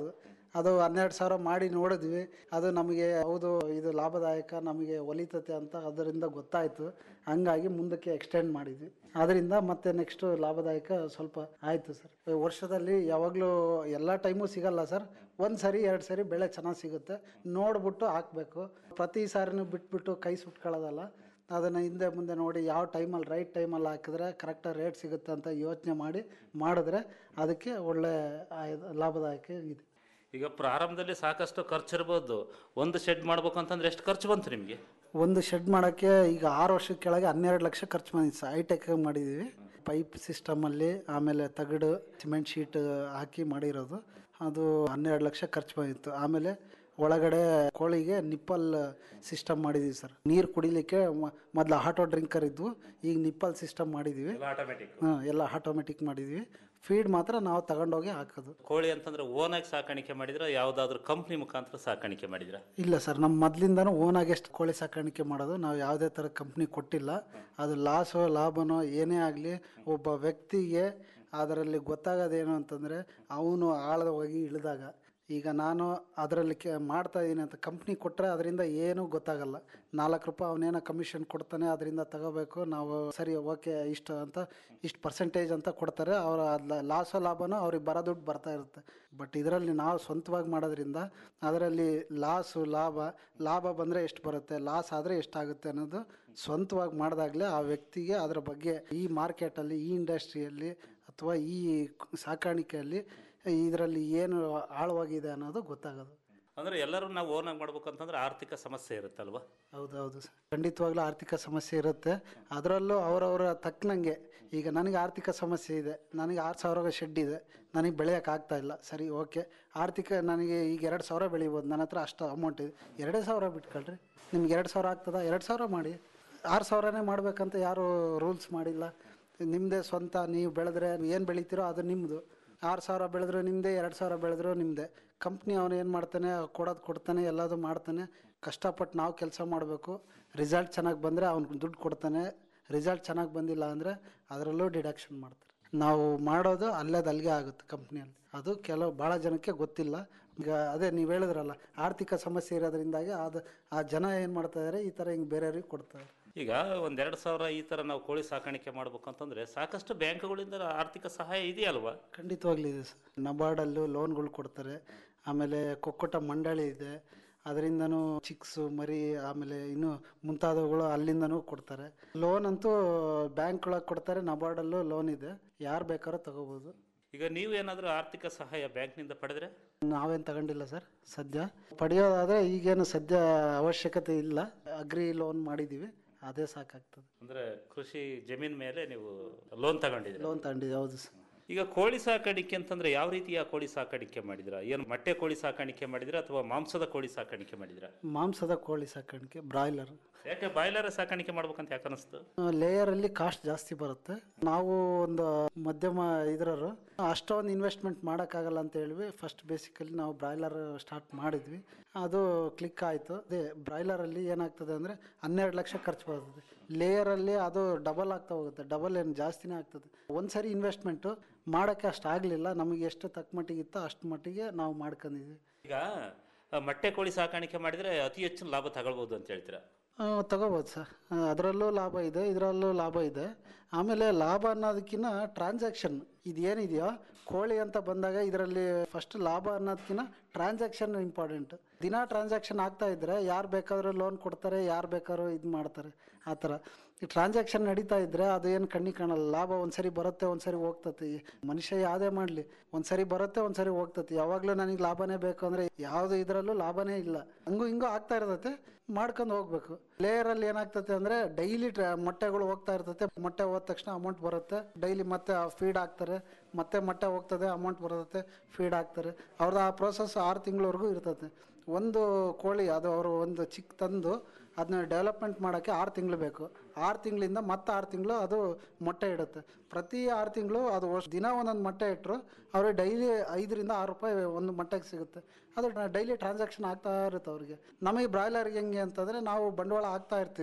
ಅದು ಹನ್ನೆರಡು ಸಾವಿರ ಮಾಡಿ ನೋಡಿದ್ವಿ ಅದು ನಮಗೆ ಹೌದು ಇದು ಲಾಭದಾಯಕ ನಮಗೆ ಒಲಿತತೆ ಅಂತ ಅದರಿಂದ ಗೊತ್ತಾಯಿತು ಹಂಗಾಗಿ ಮುಂದಕ್ಕೆ ಎಕ್ಸ್ಟೆಂಡ್ ಮಾಡಿದ್ವಿ ಅದರಿಂದ ಮತ್ತೆ ನೆಕ್ಸ್ಟ್ ಲಾಭದಾಯಕ ಸ್ವಲ್ಪ ಆಯಿತು ಸರ್ ವರ್ಷದಲ್ಲಿ ಯಾವಾಗಲೂ ಎಲ್ಲ ಟೈಮು ಸಿಗಲ್ಲ ಸರ್ ಒಂದು ಸರಿ ಎರಡು ಸರಿ ಬೆಳೆ ಚೆನ್ನಾಗಿ ಸಿಗುತ್ತೆ ನೋಡ್ಬಿಟ್ಟು ಹಾಕಬೇಕು ಪ್ರತಿ ಸಾರಿನೂ ಬಿಟ್ಬಿಟ್ಟು ಕೈ ಸುಟ್ಕೊಳ್ಳೋದಲ್ಲ ಅದನ್ನು ಹಿಂದೆ ಮುಂದೆ ನೋಡಿ ಯಾವ ಟೈಮಲ್ಲಿ ರೈಟ್ ಟೈಮಲ್ಲಿ ಹಾಕಿದ್ರೆ ಕರೆಕ್ಟಾಗಿ ರೇಟ್ ಸಿಗುತ್ತೆ ಅಂತ ಯೋಚನೆ ಮಾಡಿ ಮಾಡಿದ್ರೆ ಅದಕ್ಕೆ ಒಳ್ಳೆ ಆಯ್ದು- ಲಾಭದಾಯಕ ಇದೆ ಈಗ ಪ್ರಾರಂಭದಲ್ಲಿ ಸಾಕಷ್ಟು ಖರ್ಚು ಇರ್ಬೋದು ಒಂದು ಶೆಡ್ ಮಾಡ್ಬೇಕು ಅಂತಂದ್ರೆ ಎಷ್ಟು ಖರ್ಚು ಬಂತು ನಿಮಗೆ ಒಂದು ಶೆಡ್ ಮಾಡೋಕ್ಕೆ ಈಗ ಆರು ವರ್ಷದ ಕೆಳಗೆ ಹನ್ನೆರಡು ಲಕ್ಷ ಖರ್ಚು ಬಂದಿತ್ತು ಸರ್ ಹೈಟೆಕ್ ಮಾಡಿದ್ದೀವಿ ಪೈಪ್ ಸಿಸ್ಟಮಲ್ಲಿ ಆಮೇಲೆ ತಗಡು ಸಿಮೆಂಟ್ ಶೀಟ್ ಹಾಕಿ ಮಾಡಿರೋದು ಅದು ಹನ್ನೆರಡು ಲಕ್ಷ ಖರ್ಚು ಬಂದಿತ್ತು ಆಮೇಲೆ ಒಳಗಡೆ ಕೋಳಿಗೆ ನಿಪ್ಪಲ್ ಸಿಸ್ಟಮ್ ಮಾಡಿದ್ದೀವಿ ಸರ್ ನೀರು ಕುಡಿಲಿಕ್ಕೆ ಮೊದಲು ಆಟೋ ಡ್ರಿಂಕರ್ ಇದ್ವು ಈಗ ನಿಪ್ಪಲ್ ಸಿಸ್ಟಮ್ ಮಾಡಿದ್ದೀವಿ ಆಟೋಮೆಟಿಕ್ ಹಾಂ ಎಲ್ಲ ಆಟೋಮೆಟಿಕ್ ಮಾಡಿದ್ದೀವಿ ಫೀಡ್ ಮಾತ್ರ ನಾವು ತಗೊಂಡೋಗಿ ಹಾಕೋದು ಕೋಳಿ ಅಂತಂದ್ರೆ ಓನಾಗಿ ಸಾಕಾಣಿಕೆ ಮಾಡಿದ್ರೆ ಯಾವುದಾದ್ರೂ ಕಂಪ್ನಿ ಮುಖಾಂತರ ಸಾಕಾಣಿಕೆ ಮಾಡಿದ್ರ ಇಲ್ಲ ಸರ್ ನಮ್ಮ ಮೊದಲಿಂದನೂ ಓನಾಗಿ ಎಷ್ಟು ಕೋಳಿ ಸಾಕಾಣಿಕೆ ಮಾಡೋದು ನಾವು ಯಾವುದೇ ಥರ ಕಂಪ್ನಿ ಕೊಟ್ಟಿಲ್ಲ ಅದು ಲಾಸೋ ಲಾಭನೋ ಏನೇ ಆಗಲಿ ಒಬ್ಬ ವ್ಯಕ್ತಿಗೆ ಅದರಲ್ಲಿ ಗೊತ್ತಾಗೋದೇನು ಅಂತಂದರೆ ಅವನು ಆಳದ ಹೋಗಿ ಇಳಿದಾಗ ಈಗ ನಾನು ಅದರಲ್ಲಿ ಕೆ ಮಾಡ್ತಾ ಇದ್ದೀನಿ ಅಂತ ಕಂಪ್ನಿ ಕೊಟ್ಟರೆ ಅದರಿಂದ ಏನೂ ಗೊತ್ತಾಗಲ್ಲ ನಾಲ್ಕು ರೂಪಾಯಿ ಅವನೇನೋ ಕಮಿಷನ್ ಕೊಡ್ತಾನೆ ಅದರಿಂದ ತಗೋಬೇಕು ನಾವು ಸರಿ ಓಕೆ ಇಷ್ಟು ಅಂತ ಇಷ್ಟು ಪರ್ಸೆಂಟೇಜ್ ಅಂತ ಕೊಡ್ತಾರೆ ಅವರ ಲಾಸೋ ಲಾಭನೋ ಅವ್ರಿಗೆ ಬರೋ ದುಡ್ಡು ಬರ್ತಾ ಇರುತ್ತೆ ಬಟ್ ಇದರಲ್ಲಿ ನಾವು ಸ್ವಂತವಾಗಿ ಮಾಡೋದ್ರಿಂದ ಅದರಲ್ಲಿ ಲಾಸು ಲಾಭ ಲಾಭ ಬಂದರೆ ಎಷ್ಟು ಬರುತ್ತೆ ಲಾಸ್ ಆದರೆ ಎಷ್ಟಾಗುತ್ತೆ ಅನ್ನೋದು ಸ್ವಂತವಾಗಿ ಮಾಡಿದಾಗಲೇ ಆ ವ್ಯಕ್ತಿಗೆ ಅದರ ಬಗ್ಗೆ ಈ ಮಾರ್ಕೆಟಲ್ಲಿ ಈ ಇಂಡಸ್ಟ್ರಿಯಲ್ಲಿ ಅಥವಾ ಈ ಸಾಕಾಣಿಕೆಯಲ್ಲಿ ಇದರಲ್ಲಿ ಏನು ಆಳವಾಗಿದೆ ಅನ್ನೋದು ಗೊತ್ತಾಗೋದು ಅಂದ್ರೆ ಎಲ್ಲರೂ ನಾವು ಓನಾಗಿ ಮಾಡ್ಬೇಕು ಅಂತಂದ್ರೆ ಆರ್ಥಿಕ ಸಮಸ್ಯೆ ಇರುತ್ತಲ್ವಾ ಹೌದೌದು ಸರ್ ಖಂಡಿತವಾಗ್ಲೂ ಆರ್ಥಿಕ ಸಮಸ್ಯೆ ಇರುತ್ತೆ ಅದರಲ್ಲೂ ಅವರವರ ತಕ್ಕನಂಗೆ ಈಗ ನನಗೆ ಆರ್ಥಿಕ ಸಮಸ್ಯೆ ಇದೆ ನನಗೆ ಆರು ಸಾವಿರ ಶೆಡ್ ಇದೆ ನನಗೆ ಬೆಳೆಯೋಕೆ ಆಗ್ತಾ ಇಲ್ಲ ಸರಿ ಓಕೆ ಆರ್ಥಿಕ ನನಗೆ ಈಗ ಎರಡು ಸಾವಿರ ಬೆಳಿಬೋದು ನನ್ನ ಹತ್ರ ಅಷ್ಟು ಅಮೌಂಟ್ ಇದೆ ಎರಡೇ ಸಾವಿರ ಬಿಟ್ಕೊಳ್ರಿ ನಿಮ್ಗೆ ಎರಡು ಸಾವಿರ ಆಗ್ತದಾ ಎರಡು ಸಾವಿರ ಮಾಡಿ ಆರು ಸಾವಿರನೇ ಮಾಡಬೇಕಂತ ಯಾರು ರೂಲ್ಸ್ ಮಾಡಿಲ್ಲ ನಿಮ್ಮದೇ ಸ್ವಂತ ನೀವು ಬೆಳೆದ್ರೆ ಏನು ಬೆಳಿತೀರೋ ಅದು ನಿಮ್ಮದು ಆರು ಸಾವಿರ ಬೆಳೆದ್ರು ನಿಮ್ಮದೇ ಎರಡು ಸಾವಿರ ಬೆಳೆದ್ರು ನಿಮ್ಮದೇ ಕಂಪ್ನಿ ಅವನು ಏನು ಮಾಡ್ತಾನೆ ಕೊಡೋದು ಕೊಡ್ತಾನೆ ಎಲ್ಲದು ಮಾಡ್ತಾನೆ ಕಷ್ಟಪಟ್ಟು ನಾವು ಕೆಲಸ ಮಾಡಬೇಕು ರಿಸಲ್ಟ್ ಚೆನ್ನಾಗಿ ಬಂದರೆ ಅವ್ನಿಗೆ ದುಡ್ಡು ಕೊಡ್ತಾನೆ ರಿಸಲ್ಟ್ ಚೆನ್ನಾಗಿ ಬಂದಿಲ್ಲ ಅಂದರೆ ಅದರಲ್ಲೂ ಡಿಡಕ್ಷನ್ ಮಾಡ್ತಾರೆ ನಾವು ಮಾಡೋದು ಅಲ್ಲೇದು ಅಲ್ಲಿಗೆ ಆಗುತ್ತೆ ಕಂಪ್ನಿಯಲ್ಲಿ ಅದು ಕೆಲವು ಭಾಳ ಜನಕ್ಕೆ ಗೊತ್ತಿಲ್ಲ ಈಗ ಅದೇ ನೀವು ಹೇಳಿದ್ರಲ್ಲ ಆರ್ಥಿಕ ಸಮಸ್ಯೆ ಇರೋದ್ರಿಂದಾಗಿ ಅದು ಆ ಜನ ಏನು ಮಾಡ್ತಾ ಇದ್ದಾರೆ ಈ ಥರ ಹಿಂಗೆ ಬೇರೆಯವ್ರಿಗೆ ಕೊಡ್ತಾರೆ ಈಗ ಒಂದೆರಡು ಸಾವಿರ ಈ ಥರ ನಾವು ಕೋಳಿ ಸಾಕಾಣಿಕೆ ಮಾಡ್ಬೇಕು ಅಂತಂದ್ರೆ ಸಾಕಷ್ಟು ಬ್ಯಾಂಕ್ಗಳಿಂದ ಆರ್ಥಿಕ ಸಹಾಯ ಇದೆಯಲ್ವಾ ಖಂಡಿತವಾಗ್ಲೂ ಇದೆ ಸರ್ ನಬಾರ್ಡಲ್ಲೂ ಲೋನ್ಗಳು ಕೊಡ್ತಾರೆ ಆಮೇಲೆ ಕೊಕ್ಕಟ ಮಂಡಳಿ ಇದೆ ಅದರಿಂದನೂ ಚಿಕ್ಸು ಮರಿ ಆಮೇಲೆ ಇನ್ನು ಮುಂತಾದವುಗಳು ಅಲ್ಲಿಂದನೂ ಕೊಡ್ತಾರೆ ಲೋನ್ ಅಂತೂ ಬ್ಯಾಂಕ್ ಒಳಗೆ ಕೊಡ್ತಾರೆ ನಬಾರ್ಡಲ್ಲೂ ಲೋನ್ ಇದೆ ಯಾರು ಬೇಕಾದ್ರೂ ತಗೋಬೋದು ಈಗ ನೀವು ಏನಾದರೂ ಆರ್ಥಿಕ ಸಹಾಯ ಬ್ಯಾಂಕ್ನಿಂದ ಪಡೆದ್ರೆ ನಾವೇನು ತಗೊಂಡಿಲ್ಲ ಸರ್ ಸದ್ಯ ಪಡೆಯೋದಾದರೆ ಈಗೇನು ಸದ್ಯ ಅವಶ್ಯಕತೆ ಇಲ್ಲ ಅಗ್ರಿ ಲೋನ್ ಮಾಡಿದ್ದೀವಿ ಅದೇ ಸಾಕಾಗ್ತದೆ ಅಂದ್ರೆ ಕೃಷಿ ಜಮೀನ್ ಮೇಲೆ ನೀವು ಲೋನ್ ತಗೊಂಡಿದ್ದೀರಿ ಲೋನ್ ತಗೊಂಡಿದ್ದೀವಿ ಹೌದು ಸರ್ ಈಗ ಕೋಳಿ ಸಾಕಾಣಿಕೆ ಅಂತಂದ್ರೆ ಯಾವ ರೀತಿಯ ಕೋಳಿ ಸಾಕಾಣಿಕೆ ಮಾಡಿದ್ರ ಏನು ಮೊಟ್ಟೆ ಕೋಳಿ ಸಾಕಾಣಿಕೆ ಮಾಡಿದ್ರ ಅಥವಾ ಮಾಂಸದ ಕೋಳಿ ಸಾಕಾಣಿಕೆ ಮಾಡಿದ್ರ ಮಾಂಸದ ಕೋಳಿ ಸಾಕಾಣಿಕೆ ಬ್ರಾಯ್ಲರ್ ಯಾಕೆ ಬಾಯ್ಲರ್ ಸಾಕಾಣಿಕೆ ಮಾಡ್ಬೇಕಂತ ಯಾಕೆ ಅನಿಸ್ತು ಲೇಯರಲ್ಲಿ ಕಾಸ್ಟ್ ಜಾಸ್ತಿ ಬರುತ್ತೆ ನಾವು ಒಂದು ಮಧ್ಯಮ ಇದ್ರರು ಅಷ್ಟೊಂದು ಇನ್ವೆಸ್ಟ್ಮೆಂಟ್ ಮಾಡೋಕ್ಕಾಗಲ್ಲ ಅಂತ ಹೇಳಿ ಫಸ್ಟ್ ಬೇಸಿಕಲಿ ನಾವು ಬ್ರಾಯ್ಲರ್ ಸ್ಟಾರ್ಟ್ ಮಾಡಿದ್ವಿ ಅದು ಕ್ಲಿಕ್ ಆಯಿತು ಅದೇ ಬ್ರಾಯ್ಲರಲ್ಲಿ ಏನಾಗ್ತದೆ ಅಂದರೆ ಹನ್ನೆರಡು ಲಕ್ಷ ಖರ್ಚು ಬರ್ತದೆ ಲೇಯರಲ್ಲಿ ಅದು ಡಬಲ್ ಆಗ್ತಾ ಹೋಗುತ್ತೆ ಡಬಲ್ ಏನು ಜಾಸ್ತಿನೇ ಆಗ್ತದೆ ಒಂದು ಸರಿ ಇನ್ವೆಸ್ಟ್ಮೆಂಟು ಮಾಡೋಕ್ಕೆ ಅಷ್ಟು ಆಗಲಿಲ್ಲ ನಮಗೆ ಎಷ್ಟು ತಕ್ಕ ಮಟ್ಟಿಗೆ ಇತ್ತೋ ಅಷ್ಟು ಮಟ್ಟಿಗೆ ನಾವು ಮಾಡ್ಕೊಂಡಿದ್ವಿ ಈಗ ಆ, ಮೊಟ್ಟೆ ಕೋಳಿ ಸಾಕಾಣಿಕೆ ಮಾಡಿದ್ರೆ ಅತಿ ಹೆಚ್ಚು ಲಾಭ ತಗೊಳ್ಬೋದು ಅಂತ ಹೇಳ್ತೀರಾ ಆ, ತಗೋಬೋದು ಸರ್ ಅದರಲ್ಲೂ ಲಾಭ ಇದೆ ಇದರಲ್ಲೂ ಲಾಭ ಇದೆ ಆಮೇಲೆ ಲಾಭ ಅನ್ನೋದಕ್ಕಿಂತ ಟ್ರಾನ್ಸಾಕ್ಷನ್ ಇದೇನಿದೆಯೋ ಕೋಳಿ ಅಂತ ಬಂದಾಗ ಇದರಲ್ಲಿ ಫಸ್ಟ್ ಲಾಭ ಅನ್ನೋದಕ್ಕಿಂತ ಟ್ರಾನ್ಸಾಕ್ಷನ್ ಇಂಪಾರ್ಟೆಂಟ್ ದಿನ ಟ್ರಾನ್ಸಾಕ್ಷನ್ ಆಗ್ತಾ ಇದ್ದರೆ ಯಾರು ಬೇಕಾದರೂ ಲೋನ್ ಕೊಡ್ತಾರೆ ಯಾರು ಬೇಕಾದ್ರೂ ಇದು ಮಾಡ್ತಾರೆ ಆ ಥರ ಈ ಟ್ರಾನ್ಸಾಕ್ಷನ್ ನಡೀತಾ ಇದ್ದರೆ ಅದು ಏನು ಕಣ್ಣಿಗೆ ಕಾಣಲ್ಲ ಲಾಭ ಒಂದ್ಸರಿ ಬರುತ್ತೆ ಒಂದ್ಸರಿ ಹೋಗ್ತತಿ ಮನುಷ್ಯ ಯಾವುದೇ ಮಾಡಲಿ ಒಂದ್ಸರಿ ಬರುತ್ತೆ ಒಂದ್ಸರಿ ಹೋಗ್ತತಿ ಯಾವಾಗಲೂ ನನಗೆ ಲಾಭನೇ ಬೇಕು ಅಂದರೆ ಯಾವುದು ಇದರಲ್ಲೂ ಲಾಭನೇ ಇಲ್ಲ ಹಂಗೂ ಹಿಂಗೂ ಆಗ್ತಾ ಇರ್ತೈತೆ ಮಾಡ್ಕೊಂಡು ಹೋಗ್ಬೇಕು ಲೇಯರಲ್ಲಿ ಏನಾಗ್ತತೆ ಅಂದರೆ ಡೈಲಿ ಮೊಟ್ಟೆಗಳು ಹೋಗ್ತಾ ಇರ್ತೈತೆ ಮೊಟ್ಟೆ ಹೋದ ತಕ್ಷಣ ಅಮೌಂಟ್ ಬರುತ್ತೆ ಡೈಲಿ ಮತ್ತೆ ಫೀಡ್ ಹಾಕ್ತಾರೆ ಮತ್ತೆ ಮೊಟ್ಟೆ ಹೋಗ್ತದೆ ಅಮೌಂಟ್ ಬರುತ್ತೆ ಫೀಡ್ ಹಾಕ್ತಾರೆ ಅವ್ರದ್ದು ಆ ಪ್ರೋಸೆಸ್ ಆರು ತಿಂಗಳವರೆಗೂ ಇರ್ತದೆ ಒಂದು ಕೋಳಿ ಅದು ಅವರು ಒಂದು ಚಿಕ್ಕ ತಂದು ಅದನ್ನ ಡೆವಲಪ್ಮೆಂಟ್ ಮಾಡೋಕ್ಕೆ ಆರು ತಿಂಗಳು ಬೇಕು ಆರು ತಿಂಗಳಿಂದ ಮತ್ತೆ ಆರು ತಿಂಗಳು ಅದು ಮೊಟ್ಟೆ ಇಡುತ್ತೆ ಪ್ರತಿ ಆರು ತಿಂಗಳು ಅದು ವರ್ಷ ದಿನ ಒಂದೊಂದು ಮೊಟ್ಟೆ ಇಟ್ಟರು ಅವ್ರಿಗೆ ಡೈಲಿ ಐದರಿಂದ ಆರು ರೂಪಾಯಿ ಒಂದು ಮೊಟ್ಟೆಗೆ ಸಿಗುತ್ತೆ ಅದು ಡೈಲಿ ಟ್ರಾನ್ಸಾಕ್ಷನ್ ಆಗ್ತಾ ಇರುತ್ತೆ ಅವ್ರಿಗೆ ನಮಗೆ ಬ್ರಾಯ್ಲರ್ಗೆ ಹೆಂಗೆ ಅಂತಂದರೆ ನಾವು ಬಂಡವಾಳ ಹಾಕ್ತಾ ಇರ್ತೀವಿ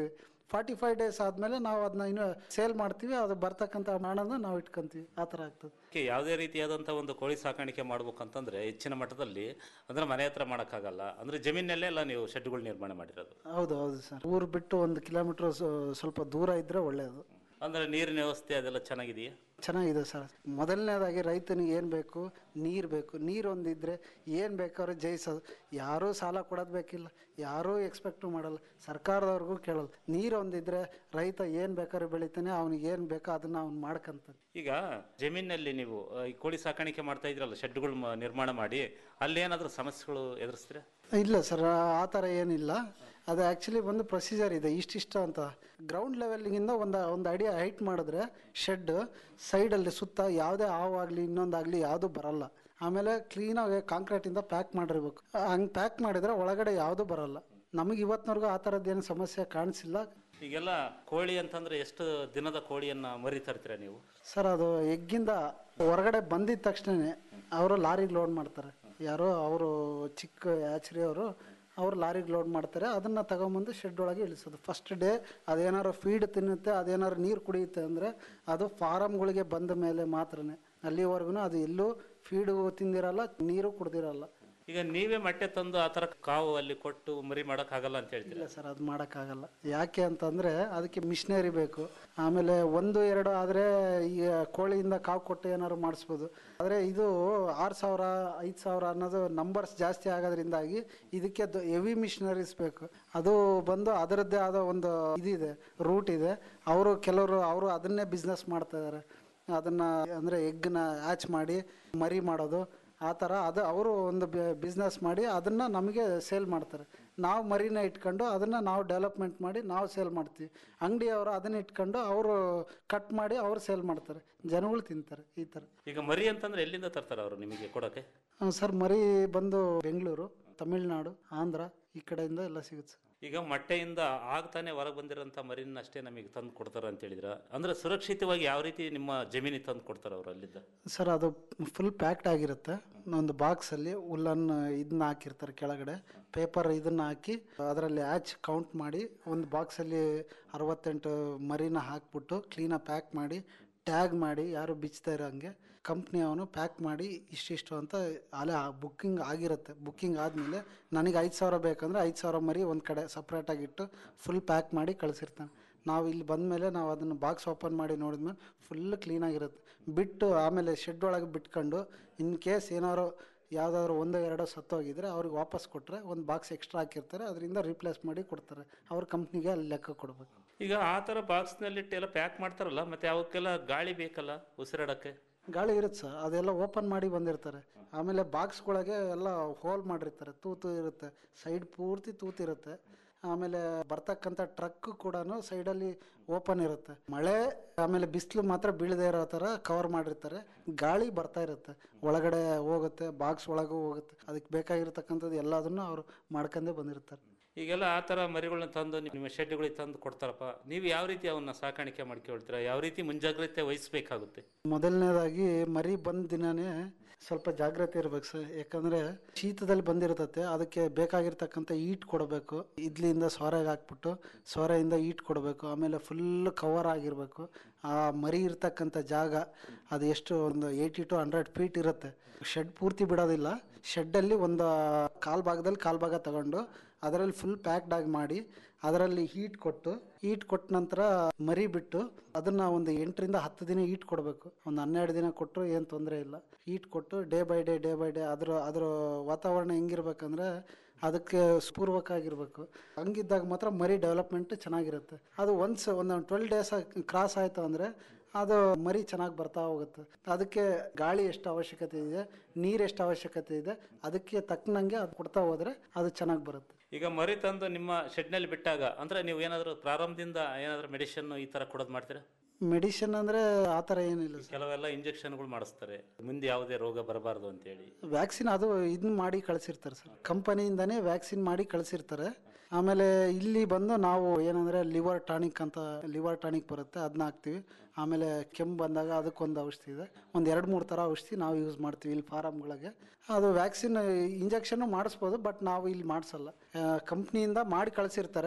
ಫಾರ್ಟಿ ಫೈವ್ ಡೇಸ್ ಆದಮೇಲೆ ನಾವು ಅದನ್ನ ಇನ್ನು ಸೇಲ್ ಮಾಡ್ತೀವಿ ಅದು ಬರ್ತಕ್ಕಂಥ ಹಣನ ನಾವು ಇಟ್ಕೊಂತೀವಿ ಆ ಥರ ಆಗ್ತದೆ ಅದಕ್ಕೆ ಯಾವುದೇ ರೀತಿಯಾದಂಥ ಒಂದು ಕೋಳಿ ಸಾಕಾಣಿಕೆ ಮಾಡ್ಬೇಕಂತಂದ್ರೆ ಹೆಚ್ಚಿನ ಮಟ್ಟದಲ್ಲಿ ಅಂದ್ರೆ ಮನೆ ಹತ್ರ ಮಾಡೋಕ್ಕಾಗಲ್ಲ ಅಂದ್ರೆ ಜಮೀನಲ್ಲೇ ಎಲ್ಲ ನೀವು ಶೆಡ್ಗಳು ನಿರ್ಮಾಣ ಮಾಡಿರೋದು ಹೌದು ಹೌದು ಸರ್ ಊರು ಬಿಟ್ಟು ಒಂದು ಕಿಲೋಮೀಟ್ರ್ ಸ್ವಲ್ಪ ದೂರ ಇದ್ದರೆ ಒಳ್ಳೆಯದು ಅಂದ್ರೆ ನೀರಿನ ವ್ಯವಸ್ಥೆ ಅದೆಲ್ಲ ಚೆನ್ನಾಗಿದೆಯಾ ಚೆನ್ನಾಗಿದೆ ಸರ್ ಮೊದಲನೇದಾಗಿ ರೈತನಿಗೆ ಏನು ಬೇಕು ನೀರು ಬೇಕು ನೀರು ಒಂದಿದ್ರೆ ಏನು ಬೇಕಾದ್ರೂ ಜಯಿಸೋದು ಯಾರೂ ಸಾಲ ಕೊಡೋದು ಬೇಕಿಲ್ಲ ಯಾರೂ ಎಕ್ಸ್ಪೆಕ್ಟು ಮಾಡಲ್ಲ ಸರ್ಕಾರದವ್ರಿಗೂ ಕೇಳಲ್ಲ ನೀರು ಒಂದಿದ್ರೆ ರೈತ ಏನು ಬೇಕಾದ್ರೂ ಬೆಳಿತಾನೆ ಅವ್ನಿಗೆ ಏನು ಬೇಕೋ ಅದನ್ನು ಅವ್ನು ಮಾಡ್ಕೊಂತಾನೆ ಈಗ ಜಮೀನಲ್ಲಿ ನೀವು ಆ, ಈ ಕೋಳಿ ಸಾಕಾಣಿಕೆ ಮಾಡ್ತಾ ಇದ್ರಲ್ಲ ಶೆಡ್ಗಳು ಮ- ನಿರ್ಮಾಣ ಮಾಡಿ ಅಲ್ಲಿ ಏನಾದರೂ ಸಮಸ್ಯೆಗಳು ಎದುರಿಸ್ತೀರಾ ಇಲ್ಲ ಸರ್ ಆ ಥರ ಏನಿಲ್ಲ ಅದು ಆ್ಯಕ್ಚುಲಿ ಒಂದು ಪ್ರೊಸೀಜರ್ ಇದೆ ಇಷ್ಟಿಷ್ಟು ಅಂತ ಗ್ರೌಂಡ್ ಲೆವೆಲ್ಗಿಂದ ಒಂದು ಒಂದು ಅಡಿ ಹೈಟ್ ಮಾಡಿದ್ರೆ ಶೆಡ್ ಸೈಡಲ್ಲಿ ಸುತ್ತ ಯಾವುದೇ ಹಾವಾಗಲಿ ಇನ್ನೊಂದಾಗಲಿ ಯಾವುದೂ ಬರಲ್ಲ ಆಮೇಲೆ ಕ್ಲೀನಾಗಿ ಕಾಂಕ್ರೀಟಿಂದ ಪ್ಯಾಕ್ ಮಾಡಿರ್ಬೇಕು ಹಂಗೆ ಪ್ಯಾಕ್ ಮಾಡಿದರೆ ಒಳಗಡೆ ಯಾವುದೂ ಬರಲ್ಲ ನಮಗೆ ಇವತ್ತಿನವರೆಗೂ ಆ ಥರದ್ದೇನು ಸಮಸ್ಯೆ ಕಾಣಿಸಿಲ್ಲ ಈಗೆಲ್ಲ ಕೋಳಿ ಅಂತಂದ್ರೆ ಎಷ್ಟು ದಿನದ ಕೋಳಿಯನ್ನ ಮರಿ ತರ್ತೀರಾ ನೀವು ಸರ್ ಅದು ಎಗ್ಗಿಂದ ಹೊರಗಡೆ ಬಂದಿದ ತಕ್ಷಣವೇ ಅವರು ಲಾರಿಗೆ ಲೋಡ್ ಮಾಡ್ತಾರೆ ಯಾರೋ ಅವರು ಚಿಕ್ಕ ಆಚರಿ ಅವರು ಅವ್ರು ಲಾರಿಗೆ ಲೋಡ್ ಮಾಡ್ತಾರೆ ಅದನ್ನು ತಗೊಂಬಂದು ಶೆಡ್ ಒಳಗೆ ಇಳಿಸೋದು ಫಸ್ಟ್ ಡೇ ಅದೇನಾದ್ರು ಫೀಡ್ ತಿನ್ನುತ್ತೆ ಅದೇನಾದ್ರು ನೀರು ಕುಡಿಯುತ್ತೆ ಅಂದರೆ ಅದು ಫಾರಮ್ಗಳಿಗೆ ಬಂದ ಮೇಲೆ ಮಾತ್ರನೇ ಅಲ್ಲಿವರೆಗೂ ಅದು ಎಲ್ಲೂ ಫೀಡು ತಿಂದಿರಲ್ಲ ನೀರು ಕುಡ್ದಿರಲ್ಲ ಈಗ ನೀವೇ ಮೊಟ್ಟೆ ತಂದು ಆ ಥರ ಕಾವು ಅಲ್ಲಿ ಕೊಟ್ಟು ಮರಿ ಮಾಡೋಕ್ಕಾಗಲ್ಲ ಅಂತ ಹೇಳ್ತೀರಾ ಇಲ್ಲ ಸರ್ ಅದು ಮಾಡೋಕ್ಕಾಗಲ್ಲ ಯಾಕೆ ಅಂತಂದರೆ ಅದಕ್ಕೆ ಮಿಷನರಿ ಬೇಕು ಆಮೇಲೆ ಒಂದು ಎರಡು ಆದರೆ ಈಗ ಕೋಳಿಯಿಂದ ಕಾವು ಕೊಟ್ಟು ಏನಾದ್ರು ಮಾಡಿಸ್ಬೋದು ಆದರೆ ಇದು ಆರು ಸಾವಿರ ಐದು ಸಾವಿರ ಅನ್ನೋದು ನಂಬರ್ಸ್ ಜಾಸ್ತಿ ಆಗೋದ್ರಿಂದಾಗಿ ಇದಕ್ಕೆ ಹೆವಿ ಮಿಷನರೀಸ್ ಬೇಕು ಅದು ಬಂದು ಅದರದ್ದೇ ಆದ ಒಂದು ಇದಿದೆ ರೂಟ್ ಇದೆ ಅವರು ಕೆಲವರು ಅವರು ಅದನ್ನೇ ಬಿಸ್ನೆಸ್ ಮಾಡ್ತಾ ಇದ್ದಾರೆ ಅದನ್ನು ಅಂದರೆ ಎಗ್ನ ಹ್ಯಾಚ್ ಮಾಡಿ ಮರಿ ಮಾಡೋದು ಆ ಥರ ಅದು ಅವರು ಒಂದು ಬಿಸ್ನೆಸ್ ಮಾಡಿ ಅದನ್ನು ನಮಗೆ ಸೇಲ್ ಮಾಡ್ತಾರೆ ನಾವು ಮರಿನ ಇಟ್ಕೊಂಡು ಅದನ್ನು ನಾವು ಡೆವಲಪ್ಮೆಂಟ್ ಮಾಡಿ ನಾವು ಸೇಲ್ ಮಾಡ್ತೀವಿ ಅಂಗಡಿಯವರು ಅದನ್ನ ಇಟ್ಕೊಂಡು ಅವರು ಕಟ್ ಮಾಡಿ ಅವ್ರು ಸೇಲ್ ಮಾಡ್ತಾರೆ ಜನಗಳು ತಿಂತಾರೆ ಈ ಥರ ಈಗ ಮರಿ ಅಂತಂದ್ರೆ ಎಲ್ಲಿಂದ ತರ್ತಾರೆ ಅವರು ನಿಮಗೆ ಕೊಡೋಕೆ ಹ್ಮ್, ಸರ್ ಮರಿ ಬಂದು ಬೆಂಗಳೂರು ತಮಿಳ್ನಾಡು ಆಂಧ್ರ ಈ ಕಡೆಯಿಂದ ಎಲ್ಲ ಸಿಗುತ್ತೆ ಸರ್ ಈಗ ಮೊಟ್ಟೆಯಿಂದ ಆಗ್ತಾನೆ ಹೊರಗೆ ಬಂದಿರೋಂಥ ಮರಿನ ಅಷ್ಟೇ ನಮಗೆ ತಂದು ಕೊಡ್ತಾರೆ ಅಂತ ಹೇಳಿದ್ರ ಅಂದ್ರೆ ಸುರಕ್ಷಿತವಾಗಿ ಯಾವ ರೀತಿ ನಿಮ್ಮ ಜಮೀನಿಗೆ ತಂದು ಕೊಡ್ತಾರೆ ಅವರು ಅಲ್ಲಿದ್ದ ಸರ್ ಅದು ಫುಲ್ ಪ್ಯಾಕ್ಡ್ ಆಗಿರುತ್ತೆ ಒಂದು ಬಾಕ್ಸಲ್ಲಿ ಉಲ್ಲನ್ ಇದನ್ನ ಹಾಕಿರ್ತಾರೆ ಕೆಳಗಡೆ ಪೇಪರ್ ಇದನ್ನ ಹಾಕಿ ಅದರಲ್ಲಿ ಹ್ಯಾಚ್ ಕೌಂಟ್ ಮಾಡಿ ಒಂದು ಬಾಕ್ಸಲ್ಲಿ ಅರವತ್ತೆಂಟು ಮರಿನ ಹಾಕ್ಬಿಟ್ಟು ಕ್ಲೀನಾಗಿ ಪ್ಯಾಕ್ ಮಾಡಿ ಟ್ಯಾಗ್ ಮಾಡಿ ಯಾರು ಬಿಚ್ತಾ ಇರೋ ಹಂಗೆ ಕಂಪ್ನಿ ಅವನು ಪ್ಯಾಕ್ ಮಾಡಿ ಇಷ್ಟಿಷ್ಟು ಅಂತ ಅಲ್ಲೇ ಬುಕ್ಕಿಂಗ್ ಆಗಿರುತ್ತೆ ಬುಕ್ಕಿಂಗ್ ಆದಮೇಲೆ ನನಗೆ ಐದು ಸಾವಿರ ಬೇಕಂದ್ರೆ ಐದು ಸಾವಿರ ಮರಿ ಒಂದು ಕಡೆ ಸಪ್ರೇಟಾಗಿಟ್ಟು ಫುಲ್ ಪ್ಯಾಕ್ ಮಾಡಿ ಕಳಿಸಿರ್ತಾನೆ ನಾವು ಇಲ್ಲಿ ಬಂದಮೇಲೆ ನಾವು ಅದನ್ನು ಬಾಕ್ಸ್ ಓಪನ್ ಮಾಡಿ ನೋಡಿದ್ಮೇಲೆ ಫುಲ್ ಕ್ಲೀನಾಗಿರುತ್ತೆ ಬಿಟ್ಟು ಆಮೇಲೆ ಶೆಡ್ ಒಳಗೆ ಬಿಟ್ಕೊಂಡು ಇನ್ ಕೇಸ್ ಏನಾದ್ರು ಯಾವುದಾದ್ರು ಒಂದೋ ಎರಡೋ ಸತ್ತೋಗಿದ್ರೆ ಅವ್ರಿಗೆ ವಾಪಸ್ ಕೊಟ್ಟರೆ ಒಂದು ಬಾಕ್ಸ್ ಎಕ್ಸ್ಟ್ರಾ ಹಾಕಿರ್ತಾರೆ ಅದರಿಂದ ರೀಪ್ಲೇಸ್ ಮಾಡಿ ಕೊಡ್ತಾರೆ ಅವ್ರ ಕಂಪ್ನಿಗೆ ಅಲ್ಲಿ ಲೆಕ್ಕ ಕೊಡಬೇಕು ಈಗ ಆ ಥರ ಬಾಕ್ಸ್ನಲ್ಲಿಟ್ಟು ಎಲ್ಲ ಪ್ಯಾಕ್ ಮಾಡ್ತಾರಲ್ಲ ಮತ್ತೆ ಅವಕ್ಕೆಲ್ಲ ಗಾಳಿ ಬೇಕಲ್ಲ ಉಸಿರಾಡಕ್ಕೆ ಗಾಳಿ ಇರುತ್ತೆ ಸರ್ ಅದೆಲ್ಲ ಓಪನ್ ಮಾಡಿ ಬಂದಿರ್ತಾರೆ ಆಮೇಲೆ ಬಾಕ್ಸ್ಗಳಿಗೆ ಎಲ್ಲ ಹೋಲ್ ಮಾಡಿರ್ತಾರೆ ತೂತು ಇರುತ್ತೆ ಸೈಡ್ ಪೂರ್ತಿ ತೂತು ಇರುತ್ತೆ ಆಮೇಲೆ ಬರ್ತಕ್ಕಂಥ ಟ್ರಕ್ ಕೂಡ ಸೈಡಲ್ಲಿ ಓಪನ್ ಇರುತ್ತೆ ಮಳೆ ಆಮೇಲೆ ಬಿಸಿಲು ಮಾತ್ರ ಬೀಳದೇ ಇರೋ ಥರ ಕವರ್ ಮಾಡಿರ್ತಾರೆ ಗಾಳಿ ಬರ್ತಾ ಇರುತ್ತೆ ಒಳಗಡೆ ಹೋಗುತ್ತೆ ಬಾಕ್ಸ್ ಒಳಗೂ ಹೋಗುತ್ತೆ ಅದಕ್ಕೆ ಬೇಕಾಗಿರ್ತಕ್ಕಂಥದ್ದು ಎಲ್ಲದನ್ನು ಅವರು ಮಾಡ್ಕೊಂಡೇ ಬಂದಿರ್ತಾರೆ ಈಗೆಲ್ಲ ಆ ಥರ ಮರಿಗಳನ್ನ ತಂದು ನಿಮ್ಮ ಶೆಡ್ಗಳಿಗೆ ತಂದು ಕೊಡ್ತಾರಪ್ಪ ನೀವು ಯಾವ ರೀತಿ ಅವನ್ನ ಸಾಕಾಣಿಕೆ ಮಾಡ್ಕೊಳ್ತೀರಾ ಯಾವ ರೀತಿ ಮುಂಜಾಗ್ರತೆ ವಹಿಸ್ಬೇಕಾಗುತ್ತೆ ಮೊದಲನೇದಾಗಿ ಮರಿ ಬಂದ ದಿನನೇ ಸ್ವಲ್ಪ ಜಾಗ್ರತೆ ಇರ್ಬೇಕು ಸರ್ ಯಾಕಂದರೆ ಶೀತದಲ್ಲಿ ಬಂದಿರ್ತತೆ ಅದಕ್ಕೆ ಬೇಕಾಗಿರ್ತಕ್ಕಂಥ ಈಟ್ ಕೊಡಬೇಕು ಇಡ್ಲಿಯಿಂದ ಸೊರೆಗೆ ಹಾಕ್ಬಿಟ್ಟು ಸೊರೆಯಿಂದ ಈಟ್ ಕೊಡಬೇಕು ಆಮೇಲೆ ಫುಲ್ ಕವರ್ ಆಗಿರಬೇಕು ಆ ಮರಿ ಇರ್ತಕ್ಕಂಥ ಜಾಗ ಅದು ಎಷ್ಟು ಒಂದು ಏಯ್ಟಿ ಟು ಹಂಡ್ರೆಡ್ ಫೀಟ್ ಇರುತ್ತೆ ಶೆಡ್ ಪೂರ್ತಿ ಬಿಡೋದಿಲ್ಲ ಶೆಡ್ಡಲ್ಲಿ ಒಂದು ಕಾಲು ಭಾಗದಲ್ಲಿ ಕಾಲು ಭಾಗ ತಗೊಂಡು ಅದರಲ್ಲಿ ಫುಲ್ ಪ್ಯಾಕ್ಡ್ ಆಗಿ ಮಾಡಿ ಅದರಲ್ಲಿ ಹೀಟ್ ಕೊಟ್ಟು ಹೀಟ್ ಕೊಟ್ಟ ನಂತರ ಮರಿ ಬಿಟ್ಟು ಅದನ್ನ ಒಂದು ಎಂಟರಿಂದ ಹತ್ತು ದಿನ ಹೀಟ್ ಕೊಡಬೇಕು ಒಂದು ಹನ್ನೆರಡು ದಿನ ಕೊಟ್ಟರು ಏನು ತೊಂದರೆ ಇಲ್ಲ ಹೀಟ್ ಕೊಟ್ಟು day by day day by day ಅದ್ರ ಅದ್ರ ವಾತಾವರಣ ಹೆಂಗಿರ್ಬೇಕಂದ್ರೆ ಅದಕ್ಕೆ ಸ್ಪೂರ್ವಕ ಆಗಿರಬೇಕು ಹಂಗಿದ್ದಾಗ ಮಾತ್ರ ಮರಿ ಡೆವಲಪ್ಮೆಂಟ್ ಚೆನ್ನಾಗಿರುತ್ತೆ ಅದು ಒನ್ಸ್ ಒಂದು ಟ್ವೆಲ್ ಡೇಸ್ ಕ್ರಾಸ್ ಆಯಿತು ಅಂದರೆ ಅದು ಮರಿ ಚೆನ್ನಾಗಿ ಬರ್ತಾ ಹೋಗುತ್ತೆ ಅದಕ್ಕೆ ಗಾಳಿ ಎಷ್ಟು ಅವಶ್ಯಕತೆ ಇದೆ ನೀರು ಎಷ್ಟು ಅವಶ್ಯಕತೆ ಇದೆ ಅದಕ್ಕೆ ತಕ್ಕನಂಗೆ ಅದು ಕೊಡ್ತಾ ಹೋದರೆ ಅದು ಚೆನ್ನಾಗಿ ಬರುತ್ತೆ ಈಗ ಮರಿ ತಂದು ನಿಮ್ಮ ಶೆಡ್ನಲ್ಲಿ ಬಿಟ್ಟಾಗ ಅಂದ್ರೆ ನೀವು ಏನಾದರೂ ಪ್ರಾರಂಭದಿಂದ ಏನಾದರೂ ಮೆಡಿಸಿನ್ ಈ ಥರ ಕೊಡೋದು ಮಾಡ್ತೀರಾ ಮೆಡಿಸಿನ್ ಅಂದರೆ ಆ ಥರ ಏನಿಲ್ಲ ಸರ್ ಕೆಲವೆಲ್ಲ ಇಂಜೆಕ್ಷನ್ಗಳು ಮಾಡಿಸ್ತಾರೆ ಮುಂದೆ ಯಾವುದೇ ರೋಗ ಬರಬಾರ್ದು ಅಂತೇಳಿ ವ್ಯಾಕ್ಸಿನ್ ಅದು ಇದನ್ನ ಮಾಡಿ ಕಳಿಸಿರ್ತಾರೆ ಸರ್ ಕಂಪನಿಯಿಂದನೇ ವ್ಯಾಕ್ಸಿನ್ ಮಾಡಿ ಕಳಿಸಿರ್ತಾರೆ ಆಮೇಲೆ ಇಲ್ಲಿ ಬಂದು ನಾವು ಏನಂದರೆ ಲಿವರ್ ಟಾನಿಕ್ ಅಂತ ಲಿವರ್ ಟಾನಿಕ್ ಬರುತ್ತೆ ಅದನ್ನ ಹಾಕ್ತೀವಿ ಆಮೇಲೆ ಕೆಮ್ಮು ಬಂದಾಗ ಅದಕ್ಕೊಂದು ಔಷಧಿ ಇದೆ ಒಂದು ಎರಡು ಮೂರು ಥರ ಔಷಧಿ ನಾವು ಯೂಸ್ ಮಾಡ್ತೀವಿ ಇಲ್ಲಿ ಫಾರಮ್ಗಳಿಗೆ ಅದು ವ್ಯಾಕ್ಸಿನ್ ಇಂಜೆಕ್ಷನ್ನು ಮಾಡಿಸ್ಬೋದು ಬಟ್ ನಾವು ಇಲ್ಲಿ ಮಾಡಿಸಲ್ಲ ಕಂಪ್ನಿಯಿಂದ ಮಾಡಿ ಕಳಿಸಿರ್ತಾರೆ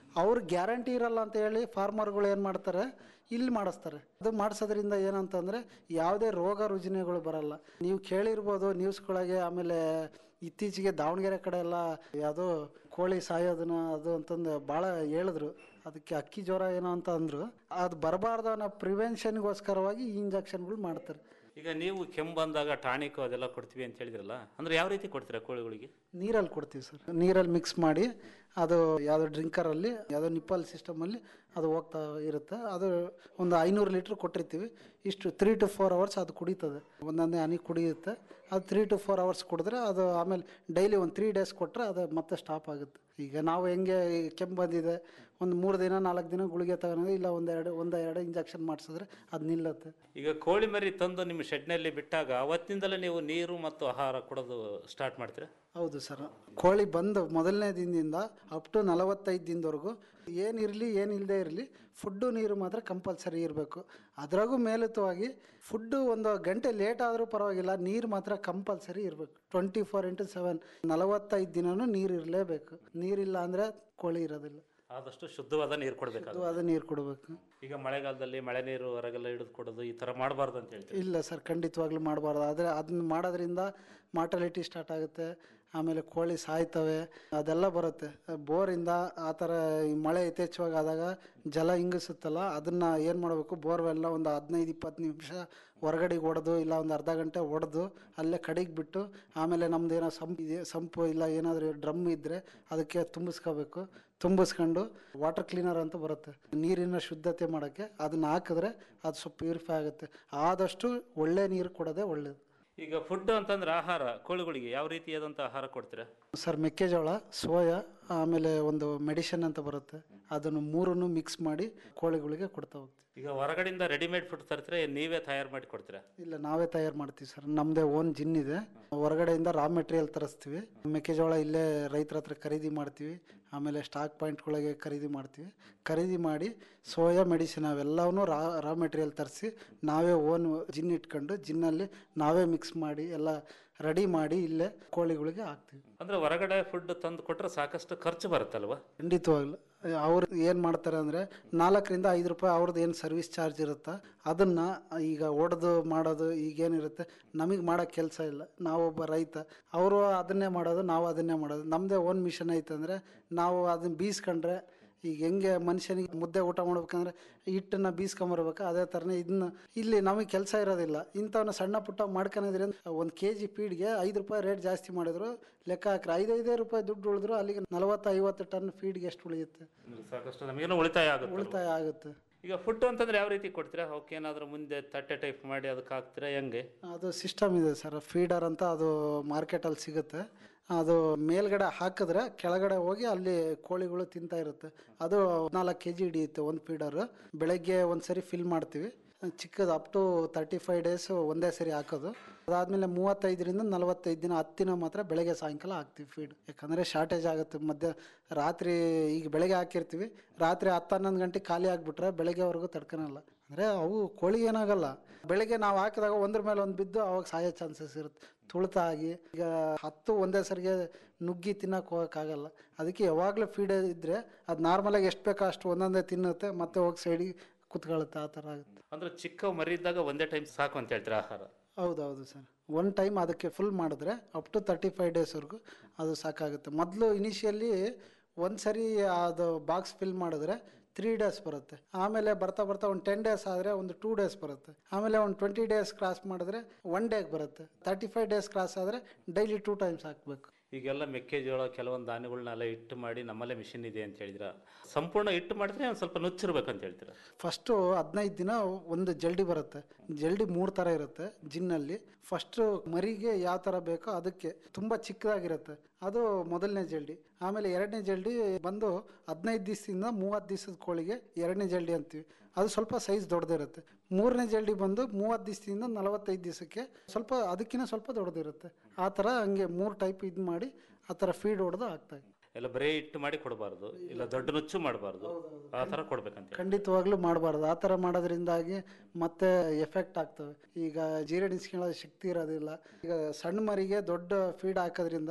ಅವ್ರು ಗ್ಯಾರಂಟಿ ಇರಲ್ಲ ಅಂತ ಹೇಳಿ ಫಾರ್ಮರ್ಗಳು ಏನು ಮಾಡ್ತಾರೆ ಇಲ್ಲಿ ಮಾಡಿಸ್ತಾರೆ ಅದು ಮಾಡಿಸೋದ್ರಿಂದ ಏನಂತಂದರೆ ಯಾವುದೇ ರೋಗ ರುಜಿನಗಳು ಬರಲ್ಲ ನೀವು ಕೇಳಿರ್ಬೋದು ನ್ಯೂಸ್ಗಳಿಗೆ ಆಮೇಲೆ ಇತ್ತೀಚೆಗೆ ದಾವಣಗೆರೆ ಕಡೆ ಎಲ್ಲ ಯಾವುದೋ ಕೋಳಿ ಸಾಯೋದನ್ನ ಅದು ಅಂತಂದು ಭಾಳ ಹೇಳಿದ್ರು ಅದಕ್ಕೆ ಅಕ್ಕಿ ಜ್ವರ ಏನೋ ಅಂತ ಅಂದರು ಅದು ಬರಬಾರ್ದು ಅನ್ನೋ ಪ್ರಿವೆನ್ಷನ್ಗೋಸ್ಕರವಾಗಿ ಈ ಇಂಜೆಕ್ಷನ್ಗಳು ಮಾಡ್ತಾರೆ ಈಗ ನೀವು ಕೆಮ್ಮು ಬಂದಾಗ ಟಾನಿಕ್ ಅದೆಲ್ಲ ಕೊಡ್ತೀವಿ ಅಂತ ಹೇಳಿದ್ರಲ್ಲ ಅಂದ್ರೆ ಯಾವ ರೀತಿ ಕೊಡ್ತೀರಾ ಕೋಳಿಗಳಿಗೆ ನೀರಲ್ಲಿ ಕೊಡ್ತೀವಿ ಸರ್ ನೀರಲ್ಲಿ ಮಿಕ್ಸ್ ಮಾಡಿ ಅದು ಯಾವುದೋ ಡ್ರಿಂಕರಲ್ಲಿ ಯಾವುದೋ ನಿಪ್ಪಲ್ ಸಿಸ್ಟಮಲ್ಲಿ ಅದು ಹೋಗ್ತಾ ಇರುತ್ತೆ ಅದು ಒಂದು ಐನೂರು ಲೀಟ್ರ್ ಕೊಟ್ಟಿರ್ತೀವಿ ಇಷ್ಟು ತ್ರೀ ಟು ಫೋರ್ ಅವರ್ಸ್ ಅದು ಕುಡಿತದೆ ಒಂದೊಂದೇ ಹನಿ ಕುಡಿಯುತ್ತೆ ಅದು ತ್ರೀ ಟು ಫೋರ್ ಅವರ್ಸ್ ಕುಡಿದ್ರೆ ಅದು ಆಮೇಲೆ ಡೈಲಿ ಒಂದು ತ್ರೀ ಡೇಸ್ ಕೊಟ್ಟರೆ ಅದು ಮತ್ತೆ ಸ್ಟಾಪ್ ಆಗುತ್ತೆ ಈಗ ನಾವು ಹೆಂಗೆ ಈ ಕೆಮ್ಮು ಬಂದಿದೆ ಒಂದು ಮೂರು ದಿನ ನಾಲ್ಕು ದಿನ ಗುಳಿಗೆ ತಗೊಂಡು ಇಲ್ಲ ಒಂದೆರಡು ಒಂದು ಎರಡು ಇಂಜೆಕ್ಷನ್ ಮಾಡಿಸಿದ್ರೆ ಅದು ನಿಲ್ಲುತ್ತೆ ಈಗ ಕೋಳಿ ಮರಿ ತಂದು ನಿಮ್ಮ ಶೆಡ್ನಲ್ಲಿ ಬಿಟ್ಟಾಗ ಅವತ್ತಿನಿಂದಲೇ ನೀವು ನೀರು ಮತ್ತು ಆಹಾರ ಕೊಡೋದು ಸ್ಟಾರ್ಟ್ ಮಾಡ್ತೀರಾ ಹೌದು ಸರ್ ಕೋಳಿ ಬಂದು ಮೊದಲನೇ ದಿನದಿಂದ ಅಪ್ ಟು ನಲವತ್ತೈದು ದಿನದವರೆಗೂ ಏನಿರಲಿ ಏನಿಲ್ಲದೆ ಇರಲಿ ಫುಡ್ಡು ನೀರು ಮಾತ್ರ ಕಂಪಲ್ಸರಿ ಇರಬೇಕು ಅದರಾಗೂ ಮೇಲುತವಾಗಿ ಫುಡ್ಡು ಒಂದು ಗಂಟೆ ಲೇಟ್ ಆದರೂ ಪರವಾಗಿಲ್ಲ ನೀರು ಮಾತ್ರ ಕಂಪಲ್ಸರಿ ಇರಬೇಕು ಟ್ವೆಂಟಿ ಫೋರ್ ಇಂಟು ಸೆವೆನ್ ನಲವತ್ತೈದು ದಿನವೂ ನೀರು ಇರಲೇಬೇಕು ನೀರಿಲ್ಲ ಅಂದರೆ ಕೋಳಿ ಇರೋದಿಲ್ಲ ಆದಷ್ಟು ಶುದ್ಧವಾದ ನೀರು ಕೊಡಬೇಕಾಗುತ್ತೆ ಅದು ನೀರು ಕೊಡಬೇಕು ಈಗ ಮಳೆಗಾಲದಲ್ಲಿ ಮಳೆ ನೀರು ಹೊರಗೆಲ್ಲ ಹಿಡಿದು ಕೊಡೋದು ಈ ಥರ ಮಾಡಬಾರ್ದು ಅಂತ ಹೇಳ್ತೀವಿ ಇಲ್ಲ ಸರ್ ಖಂಡಿತವಾಗ್ಲೂ ಮಾಡಬಾರ್ದು ಆದರೆ ಅದನ್ನ ಮಾಡೋದ್ರಿಂದ ಮಾರ್ಟಾಲಿಟಿ ಸ್ಟಾರ್ಟ್ ಆಗುತ್ತೆ ಆಮೇಲೆ ಕೋಳಿ ಸಾಯ್ತವೆ ಅದೆಲ್ಲ ಬರುತ್ತೆ ಬೋರಿಂದ ಆ ಥರ ಈ ಮಳೆ ಯಥೇಚ್ಛವಾಗಿ ಆದಾಗ ಜಲ ಇಂಗಿಸುತ್ತಲ್ಲ ಅದನ್ನು ಏನು ಮಾಡಬೇಕು ಬೋರ್ವೆಲ್ಲ ಒಂದು ಹದಿನೈದು ಇಪ್ಪತ್ತು ನಿಮಿಷ ಹೊರಗಡೆ ಹೊಡೆದು ಇಲ್ಲ ಒಂದು ಅರ್ಧ ಗಂಟೆ ಹೊಡೆದು ಅಲ್ಲೇ ಕಡೆಗೆ ಬಿಟ್ಟು ಆಮೇಲೆ ನಮ್ದು ಏನೋ ಸಂಪ್ ಇದೆ ಸಂಪು ಇಲ್ಲ ಏನಾದರೂ ಡ್ರಮ್ ಇದ್ದರೆ ಅದಕ್ಕೆ ತುಂಬಿಸ್ಕೋಬೇಕು ತುಂಬಿಸ್ಕೊಂಡು ವಾಟರ್ ಕ್ಲೀನರ್ ಅಂತ ಬರುತ್ತೆ ನೀರಿನ ಶುದ್ಧತೆ ಮಾಡೋಕ್ಕೆ ಅದನ್ನ ಹಾಕಿದ್ರೆ ಅದು ಸ್ವಲ್ಪ ಪ್ಯೂರಿಫೈ ಆಗುತ್ತೆ ಆದಷ್ಟು ಒಳ್ಳೆ ನೀರು ಕೊಡೋದೇ ಒಳ್ಳೆಯದು ಈಗ ಫುಡ್ ಅಂತಂದ್ರೆ ಆಹಾರ ಕೋಳಿಗಳಿಗೆ ಯಾವ ರೀತಿಯಾದಂಥ ಆಹಾರ ಕೊಡ್ತೀರಾ ಸರ್ ಮೆಕ್ಕೆಜೋಳ ಸೋಯಾ ಆಮೇಲೆ ಒಂದು ಮೆಡಿಸಿನ್ ಅಂತ ಬರುತ್ತೆ ಅದನ್ನು ಮೂರನ್ನು ಮಿಕ್ಸ್ ಮಾಡಿ ಕೋಳಿಗಳಿಗೆ ಕೊಡ್ತಾ ಹೋಗ್ತೀವಿ ಈಗ ಹೊರಗಡೆಯಿಂದ ರೆಡಿಮೇಡ್ ಫುಡ್ ತರ್ತೀರಾ ಏನ್ ನೀವೇ ತಯಾರು ಮಾಡಿ ಕೊಡ್ತೀರಾ ಇಲ್ಲ ನಾವೇ ತಯಾರು ಮಾಡ್ತೀವಿ ಸರ್ ನಮ್ಮದೇ ಓನ್ ಜಿನ್ ಇದೆ ಹೊರಗಡೆಯಿಂದ ರಾ ಮೆಟೀರಿಯಲ್ ತರಿಸ್ತೀವಿ ಮೆಕ್ಕೆಜೋಳ ಇಲ್ಲೇ ರೈತರ ಹತ್ರ ಖರೀದಿ ಮಾಡ್ತೀವಿ ಆಮೇಲೆ ಸ್ಟಾಕ್ ಪಾಯಿಂಟ್ಗಳಿಗೆ ಖರೀದಿ ಮಾಡ್ತೀವಿ ಖರೀದಿ ಮಾಡಿ ಸೋಯಾ ಮೆಡಿಸಿನ್ ಅವೆಲ್ಲವನ್ನೂ ರಾ ರಾ ಮೆಟೀರಿಯಲ್ ತರಿಸಿ ನಾವೇ ಓನ್ ಜಿನ್ ಇಟ್ಕೊಂಡು ಜಿನ್ನಲ್ಲಿ ನಾವೇ ಮಿಕ್ಸ್ ಮಾಡಿ ಎಲ್ಲ ರೆಡಿ ಮಾಡಿ ಇಲ್ಲೇ ಕೋಳಿಗಳಿಗೆ ಹಾಕ್ತೀವಿ ಅಂದ್ರೆ ಹೊರಗಡೆ ಫುಡ್ ತಂದು ಕೊಟ್ರೆ ಸಾಕಷ್ಟು ಖರ್ಚು ಬರುತ್ತಲ್ವಾ ಖಂಡಿತವಾಗ್ಲು ಅವ್ರು ಏನು ಮಾಡ್ತಾರೆ ಅಂದರೆ ನಾಲ್ಕರಿಂದ ಐದು ರೂಪಾಯಿ ಅವ್ರದ್ದು ಏನು ಸರ್ವಿಸ್ ಚಾರ್ಜ್ ಇರುತ್ತಾ ಅದನ್ನು ಈಗ ಒಡೆದು ಮಾಡೋದು ಈಗೇನಿರುತ್ತೆ ನಮಗೆ ಮಾಡೋ ಕೆಲಸ ಇಲ್ಲ ನಾವೊಬ್ಬ ರೈತ ಅವರು ಅದನ್ನೇ ಮಾಡೋದು ನಾವು ಅದನ್ನೇ ಮಾಡೋದು ನಮ್ಮದೇ ಓನ್ ಮಿಷನ್ ಐತೆ ಅಂದರೆ ನಾವು ಅದನ್ನ ಬೀಸ್ಕೊಂಡ್ರೆ ಈಗ ಹೆಂಗೆ ಮನುಷ್ಯನಿಗೆ ಮುದ್ದೆ ಊಟ ಮಾಡ್ಬೇಕಂದ್ರೆ ಹಿಟ್ಟನ್ನು ಬೀಸ್ಕೊಂಬರ್ಬೇಕು ಅದೇ ಥರನೇ ಇದನ್ನ ಇಲ್ಲಿ ನಮಗೆ ಕೆಲಸ ಇರೋದಿಲ್ಲ ಇಂಥವನ್ನ ಸಣ್ಣ ಪುಟ್ಟ ಮಾಡ್ಕೊಂಡಿದ್ರಿಂದ ಒಂದು ಕೆ ಜಿ ಫೀಡ್ಗೆ ಐದು ರೂಪಾಯಿ ರೇಟ್ ಜಾಸ್ತಿ ಮಾಡಿದ್ರು ಲೆಕ್ಕ ಹಾಕ್ರೆ ಐದೈದೇ ರೂಪಾಯಿ ದುಡ್ಡು ಉಳಿದ್ರು ಅಲ್ಲಿಗೆ ನಲವತ್ತು ಐವತ್ತು ಟನ್ ಫೀಡ್ಗೆ ಎಷ್ಟು ಉಳಿಯುತ್ತೆ ಸಾಕಷ್ಟು ನಮಗೇನು ಉಳಿತಾಯ ಆಗುತ್ತೆ ಉಳಿತಾಯ ಆಗುತ್ತೆ ಈಗ ಫುಡ್ ಅಂತಂದ್ರೆ ಯಾವ ರೀತಿ ಕೊಡ್ತೀರಾ ಅವಕ್ಕೆ ಏನಾದರೂ ಮುಂದೆ ತಟ್ಟೆ ಟೈಪ್ ಮಾಡಿ ಅದಕ್ಕೆ ಹಾಕ್ತೀರಾ ಹೆಂಗೆ ಅದು ಸಿಸ್ಟಮ್ ಇದೆ ಸರ್ ಫೀಡರ್ ಅಂತ ಅದು ಮಾರ್ಕೆಟಲ್ಲಿ ಸಿಗುತ್ತೆ ಅದು ಮೇಲ್ಗಡೆ ಹಾಕಿದ್ರೆ ಕೆಳಗಡೆ ಹೋಗಿ ಅಲ್ಲಿ ಕೋಳಿಗಳು ತಿಂತಾ ಇರುತ್ತೆ ಅದು ನಾಲ್ಕು ಕೆ ಜಿ ಹಿಡಿಯುತ್ತೆ ಒಂದು ಫೀಡರ್ ಬೆಳಗ್ಗೆ ಒಂದು ಸರಿ ಫಿಲ್ ಮಾಡ್ತೀವಿ ಚಿಕ್ಕದು up to thirty five days ಒಂದೇ ಸರಿ ಹಾಕೋದು ಅದಾದಮೇಲೆ ಮೂವತ್ತೈದರಿಂದ ನಲವತ್ತೈದು ದಿನ ಹತ್ತು ದಿನ ಮಾತ್ರ ಬೆಳಗ್ಗೆ ಸಾಯಂಕಾಲ ಹಾಕ್ತೀವಿ ಫೀಡ್ ಯಾಕಂದರೆ ಶಾರ್ಟೇಜ್ ಆಗುತ್ತೆ ಮಧ್ಯ ರಾತ್ರಿ ಈಗ ಬೆಳಗ್ಗೆ ಹಾಕಿರ್ತೀವಿ ರಾತ್ರಿ ಹತ್ತು ಹನ್ನೊಂದು ಗಂಟೆ ಖಾಲಿ ಆಗಿಬಿಟ್ರೆ ಬೆಳಗ್ಗೆವರೆಗೂ ತಡ್ಕೊಳಲ್ಲ ಅಂದರೆ ಅವು ಕೋಳಿ ಏನಾಗಲ್ಲ ಬೆಳಗ್ಗೆ ನಾವು ಹಾಕಿದಾಗ ಒಂದ್ರ ಮೇಲೆ ಒಂದು ಬಿದ್ದು ಅವಾಗ ಸಾಯೋ ಚಾನ್ಸಸ್ ಇರುತ್ತೆ ತುಳಿತಾಗಿ ಈಗ ಹತ್ತು ಒಂದೇ ಸರಿಗೆ ನುಗ್ಗಿ ತಿನ್ನಕ್ಕೆ ಹೋಗೋಕ್ಕಾಗಲ್ಲ ಅದಕ್ಕೆ ಯಾವಾಗಲೂ ಫೀಡ್ ಇದ್ದರೆ ಅದು ನಾರ್ಮಲಾಗಿ ಎಷ್ಟು ಬೇಕೋ ಅಷ್ಟು ಒಂದೊಂದೇ ತಿನ್ನುತ್ತೆ ಮತ್ತೆ ಹೋಗಿ ಸೈಡಿಗೆ ಕುತ್ಕೊಳ್ಳುತ್ತೆ ಆ ಥರ ಆಗುತ್ತೆ ಅಂದ್ರೆ ಚಿಕ್ಕ ಮರಿ ಇದ್ದಾಗ ಒಂದೇ ಟೈಮ್ ಸಾಕು ಅಂತ ಹೇಳ್ತೀರಾ ಆಹಾರ ಹೌದೌದು ಸರ್ ಒನ್ ಟೈಮ್ ಅದಕ್ಕೆ ಫುಲ್ ಮಾಡಿದ್ರೆ ಅಪ್ ಟು ತರ್ಟಿ ಫೈವ್ ಡೇಸ್ವರೆಗೂ ಅದು ಸಾಕಾಗುತ್ತೆ ಮೊದಲು ಇನಿಷಿಯಲಿ ಒಂದು ಸರಿ ಅದು ಬಾಕ್ಸ್ ಫಿಲ್ ಮಾಡಿದ್ರೆ ತ್ರೀ ಡೇಸ್ ಬರುತ್ತೆ ಆಮೇಲೆ ಬರ್ತಾ ಬರ್ತಾ ಒಂದು ಟೆನ್ ಡೇಸ್ ಆದರೆ ಒಂದು ಟೂ ಡೇಸ್ ಬರುತ್ತೆ ಆಮೇಲೆ ಒಂದು ಟ್ವೆಂಟಿ ಡೇಸ್ ಕ್ರಾಸ್ ಮಾಡಿದ್ರೆ ಒನ್ ಡೇಗೆ ಬರುತ್ತೆ ತರ್ಟಿ ಫೈವ್ ಡೇಸ್ ಕ್ರಾಸ್ ಆದರೆ ಡೈಲಿ ಟೂ ಟೈಮ್ಸ್ ಹಾಕಬೇಕು ಈಗೆಲ್ಲ ಮೆಕ್ಕೆಜೋಳ ಕೆಲವೊಂದು ಧಾನ್ಯಗಳನ್ನೆಲ್ಲ ಹಿಟ್ಟು ಮಾಡಿ ನಮ್ಮಲ್ಲೇ ಮಿಷಿನ್ ಇದೆ ಅಂತ ಹೇಳಿದ್ರ ಸಂಪೂರ್ಣ ಹಿಟ್ಟು ಮಾಡಿದ್ರೆ ಒಂದು ಸ್ವಲ್ಪ ನುಚ್ಚಿರ್ಬೇಕು ಅಂತ ಹೇಳ್ತೀರಾ ಫಸ್ಟು ಹದಿನೈದು ದಿನ ಒಂದು ಜಲ್ಡಿ ಬರುತ್ತೆ ಜಲ್ಡಿ ಮೂರು ಥರ ಇರುತ್ತೆ ಜಿನ್ನಲ್ಲಿ ಫಸ್ಟು ಮರಿಗೆ ಯಾವ ಥರ ಬೇಕೋ ಅದಕ್ಕೆ ತುಂಬ ಚಿಕ್ಕದಾಗಿರುತ್ತೆ ಅದು ಮೊದಲನೇ ಜಲ್ಡಿ ಆಮೇಲೆ ಎರಡನೇ ಜಲ್ಡಿ ಬಂದು ಹದಿನೈದು ದಿವಸದಿಂದ ಮೂವತ್ತು ದಿವಸದ ಕೋಳಿಗೆ ಎರಡನೇ ಜಲ್ಡಿ ಅಂತೀವಿ ಅದು ಸ್ವಲ್ಪ ಸೈಜ್ ದೊಡ್ಡದಿರುತ್ತೆ ಮೂರನೇ ಜಲ್ಡಿ ಬಂದು ಮೂವತ್ತು ದಿವಸದಿಂದ ನಲವತ್ತೈದು ದಿವಸಕ್ಕೆ ಸ್ವಲ್ಪ ಅದಕ್ಕಿಂತ ಸ್ವಲ್ಪ ದೊಡ್ಡದಿರುತ್ತೆ ಆ ಥರ ಹಂಗೆ ಮೂರು ಟೈಪ್ ಇದು ಮಾಡಿ ಆ ಥರ ಫೀಡ್ ಹೊಡೆದು ಹಾಕ್ತಾರೆ ಎಲ್ಲ ಬರೀ ಹಿಟ್ಟು ಮಾಡಿ ಕೊಡಬಾರ್ದು ಇಲ್ಲ ದೊಡ್ಡ ನುಚ್ಚು ಮಾಡಬಾರ್ದು ಆ ಥರ ಕೊಡ್ಬೇಕಂತ ಖಂಡಿತವಾಗ್ಲೂ ಮಾಡಬಾರ್ದು ಆ ಥರ ಮಾಡೋದ್ರಿಂದಾಗಿ ಮತ್ತೆ ಎಫೆಕ್ಟ್ ಆಗ್ತವೆ ಈಗ ಜೀರಣಿಸ್ಕೊಳ್ಳೋ ಶಕ್ತಿ ಇರೋದಿಲ್ಲ ಈಗ ಸಣ್ಣ ಮರಿಗೆ ದೊಡ್ಡ ಫೀಡ್ ಹಾಕೋದ್ರಿಂದ